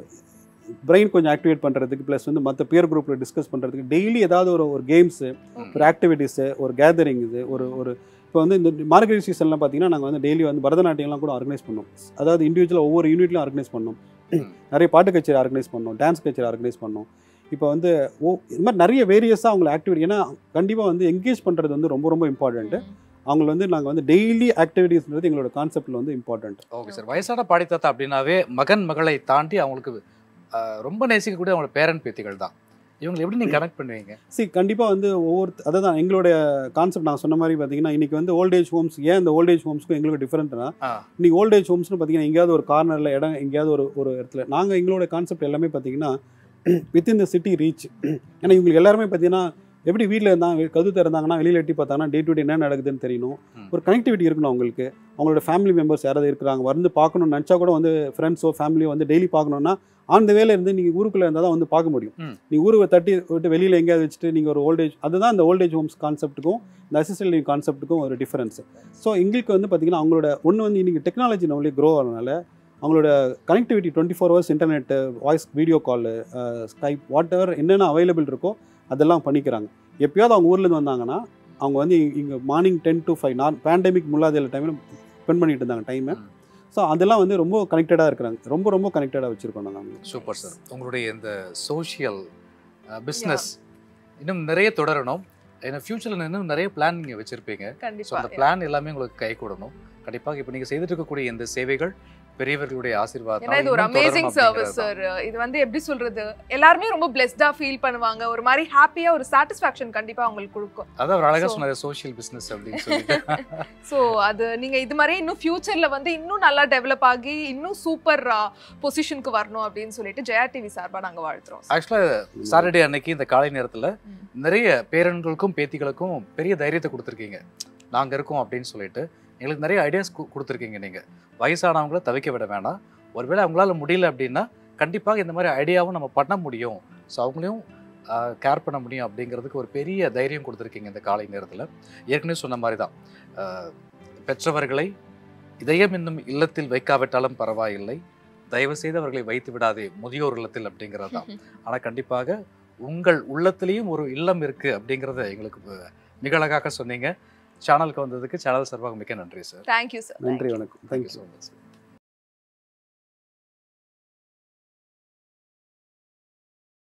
பிரெயின் கொஞ்சம் ஆக்டிவேட் பண்ணுறதுக்கு ப்ளஸ் வந்து மற்ற பியர் குரூப்பில் டிஸ்கஸ் பண்ணுறதுக்கு டெய்லி ஏதாவது ஒரு ஒரு கேம்ஸு ஒரு ஆக்டிவிட்டீஸு ஒரு கேதரிங் இது ஒரு ஒரு இப்போ வந்து இந்த மார்கழி சீசன்லாம் பார்த்தீங்கன்னா நாங்கள் வந்து டெய்லி வந்து பரதநாட்டியம்லாம் கூட ஆர்கனைஸ் பண்ணோம் அதாவது இண்டிவிஜுவலாக ஒவ்வொரு யூனிட்லையும் ஆர்கனைஸ் பண்ணோம் ம். நிறைய பாட்டு கச்சேரி ஆர்கனைஸ் பண்ணோம் டான்ஸ் கச்சேரி ஆர்கனைஸ் பண்ணோம் இப்போ வந்து ஓ இது மாதிரி நிறைய வேரியஸாக அவங்களை ஆக்டிவிட்டி ஏன்னா கண்டிப்பாக வந்து என்கேஜ் பண்ணுறது வந்து ரொம்ப ரொம்ப இம்பார்ட்டன்ட்டு அவங்கள வந்து நாங்கள் வந்து டெய்லி ஆக்டிவிட்டீஸ்ன்றது எங்களோட கான்செப்டில் வந்து இம்பார்ட்டன்ட் ஓகே சார் வயசான பாடி தாத்தா அப்படின்னாவே மகன் மகளை தாண்டி அவங்களுக்கு ஆஹ், ரொம்ப நேசிக்கக்கூடிய அவங்களோட பேரன் பேத்திகள் தான் இவங்களை எப்படி நீங்க கனெக்ட் பண்ணுவீங்க சி கண்டிப்பாக வந்து ஒவ்வொரு அதான் எங்களுடைய கான்செப்ட் நான் சொன்ன மாதிரி பார்த்தீங்கன்னா இன்றைக்கி வந்து ஓல்டேஜ் ஹோம்ஸ் ஏன் இந்த ஓல்டேஜ் ஹோம்ஸ்க்கும் எங்களுக்கு டிஃப்ரெண்ட்னா ஆ. இன்னைக்கு ஓல்டேஜ் ஹோம்ஸ்னு பார்த்தீங்கன்னா எங்கேயாவது ஒரு கார்னரில் இடம் எங்கேயாவது ஒரு ஒரு இடத்துல நாங்கள் எங்களோட கான்செப்ட் எல்லாமே பார்த்தீங்கன்னா வித்தின் த சிட்டி ரீச் ஏன்னா இவங்களுக்கு எல்லாருமே பார்த்தீங்கன்னா எப்படி வீட்டில் இருந்தாங்க கது திறந்தாங்கன்னா வெளியில் எட்டி பார்த்தாங்கன்னா டே டு டே என்ன நடக்குதுன்னு தெரியணும் ம். ஒரு கனெக்டிவிட்டி இருக்கணும் அவங்களுக்கு அவங்களோட ஃபேமிலி மெம்பர்ஸ் யாராவது இருக்கிறாங்க வந்து பார்க்கணும்னு நினச்சா கூட வந்து ஃப்ரெண்ட்ஸோ ஃபேமிலியோ வந்து டெய்லி பார்க்கணுன்னா அந்த வேலை இருந்து நீங்கள் ஊருக்குள்ளே இருந்தால் தான் வந்து பார்க்க முடியும் ம். நீ ஊரை தட்டி விட்டு வெளியில் எங்கேயாவது வச்சுட்டு நீங்கள் ஒரு ஓல்டேஜ் அதுதான் இந்த ஓல்டேஜ் ஹோம்ஸ் கான்செப்ட்டுக்கும் இந்த அசிஸ்டன்ட் லிவிங் கான்செப்ட்டுக்கும் ஒரு டிஃபரன்ஸ் ஸோ எங்களுக்கு வந்து பார்த்தீங்கன்னா அவங்களோட ஒன்று வந்து இன்றைக்கி டெக்னாலஜி நம்மளே க்ரோ ஆனதுனால அவங்களோட connectivity twenty four hours internet voice video call Skype whatever என்னென்ன அவைலபிள் இருக்கோ அதெல்லாம் பண்ணிக்கிறாங்க எப்பயாவது அவங்க ஊர்லேருந்து வந்தாங்கன்னா அவங்க வந்து இங்கே morning ten to five non pandemic முல்லாத டைமில் ஸ்பெண்ட் பண்ணிட்டு இருந்தாங்க டைமை ம். ஸோ அதெல்லாம் வந்து ரொம்ப கனெக்டடாக இருக்கிறாங்க ரொம்ப ரொம்ப கனெக்டடாக வச்சுருக்கோம் நாங்கள் சூப்பர் சார் உங்களுடைய இந்த சோஷியல் பிஸ்னஸ் இன்னும் நிறைய தொடரணும் ஏன்னா ஃபியூச்சரில் இன்னும் நிறைய பிளான் நீங்கள் வச்சுருப்பீங்க ஸோ கண்டிப்பா அந்த பிளான் எல்லாமே உங்களுக்கு கை கூடணும் கண்டிப்பாக இப்போ நீங்கள் செய்துட்டு இருக்கக்கூடிய இந்த சேவைகள் பெரியவர்களுடைய ஆசீர்வாதம் ஏன்னா இது ஒரு அமேசிங் சர்வீஸ் சார் இது வந்து எப்படி சொல்றது எல்லாருமே ரொம்ப பிளெஸ்டா ஃபீல் பண்ணுவாங்க ஒரு மாதிரி ஹாப்பியா ஒரு சாட்டிஸ்ஃபேக்ஷன் கண்டிப்பா அவங்களுக்கு கொடுக்கும் அதான் ஒரு அழகா So- சொன்னாரு சோஷியல் பிசினஸ் அப்படின்னு சொல்லிட்டு ஸோ அது நீங்க இது மாதிரி இன்னும் ஃபியூச்சர்ல வந்து இன்னும் நல்லா டெவலப் ஆகி இன்னும் சூப்பர் பொசிஷனுக்கு வரணும் அப்படின்னு சொல்லிட்டு ஜெயா டிவி சார்பா நாங்க வாழ்த்துறோம் ஆக்சுவலாக சாட்டர்டே அன்னைக்கு இந்த காலை நேரத்துல ம். நிறைய பேரன்களுக்கும் பேத்திகளுக்கும் பெரிய தைரியத்தை கொடுத்துருக்கீங்க நாங்க இருக்கோம் அப்படின்னு சொல்லிட்டு எங்களுக்கு நிறைய ஐடியாஸ் கொடுத்துருக்கீங்க நீங்க வயசானவங்கள தவிக்க விட வேணாம் ஒருவேளை அவங்களால முடியல அப்படின்னா கண்டிப்பாக இந்த மாதிரி ஐடியாவும் நம்ம பண்ண முடியும் ஸோ அவங்களையும் கேர் பண்ண முடியும் அப்படிங்கிறதுக்கு ஒரு பெரிய தைரியம் கொடுத்துருக்கீங்க இந்த காலை நேரத்தில் ஏற்கனவே சொன்ன மாதிரி தான் ஆஹ், பெற்றவர்களை இதயம் இன்னும் இல்லத்தில் வைக்காவிட்டாலும் பரவாயில்லை தயவு செய்து அவர்களை வைத்து விடாதே முதியோர் இல்லத்தில் அப்படிங்கிறது தான் ஆனால் கண்டிப்பாக உங்கள் உள்ளத்திலையும் ஒரு இல்லம் இருக்கு அப்படிங்கிறத எங்களுக்கு மிக அழகாக சொன்னீங்க சேனலுக்கு வந்ததுக்கு சேனல் சார்பாக மிக்க நன்றி சார் தேங்க்யூ சார் நன்றி வணக்கம் தேங்க்யூ தேங்க்யூ ஸோ மச்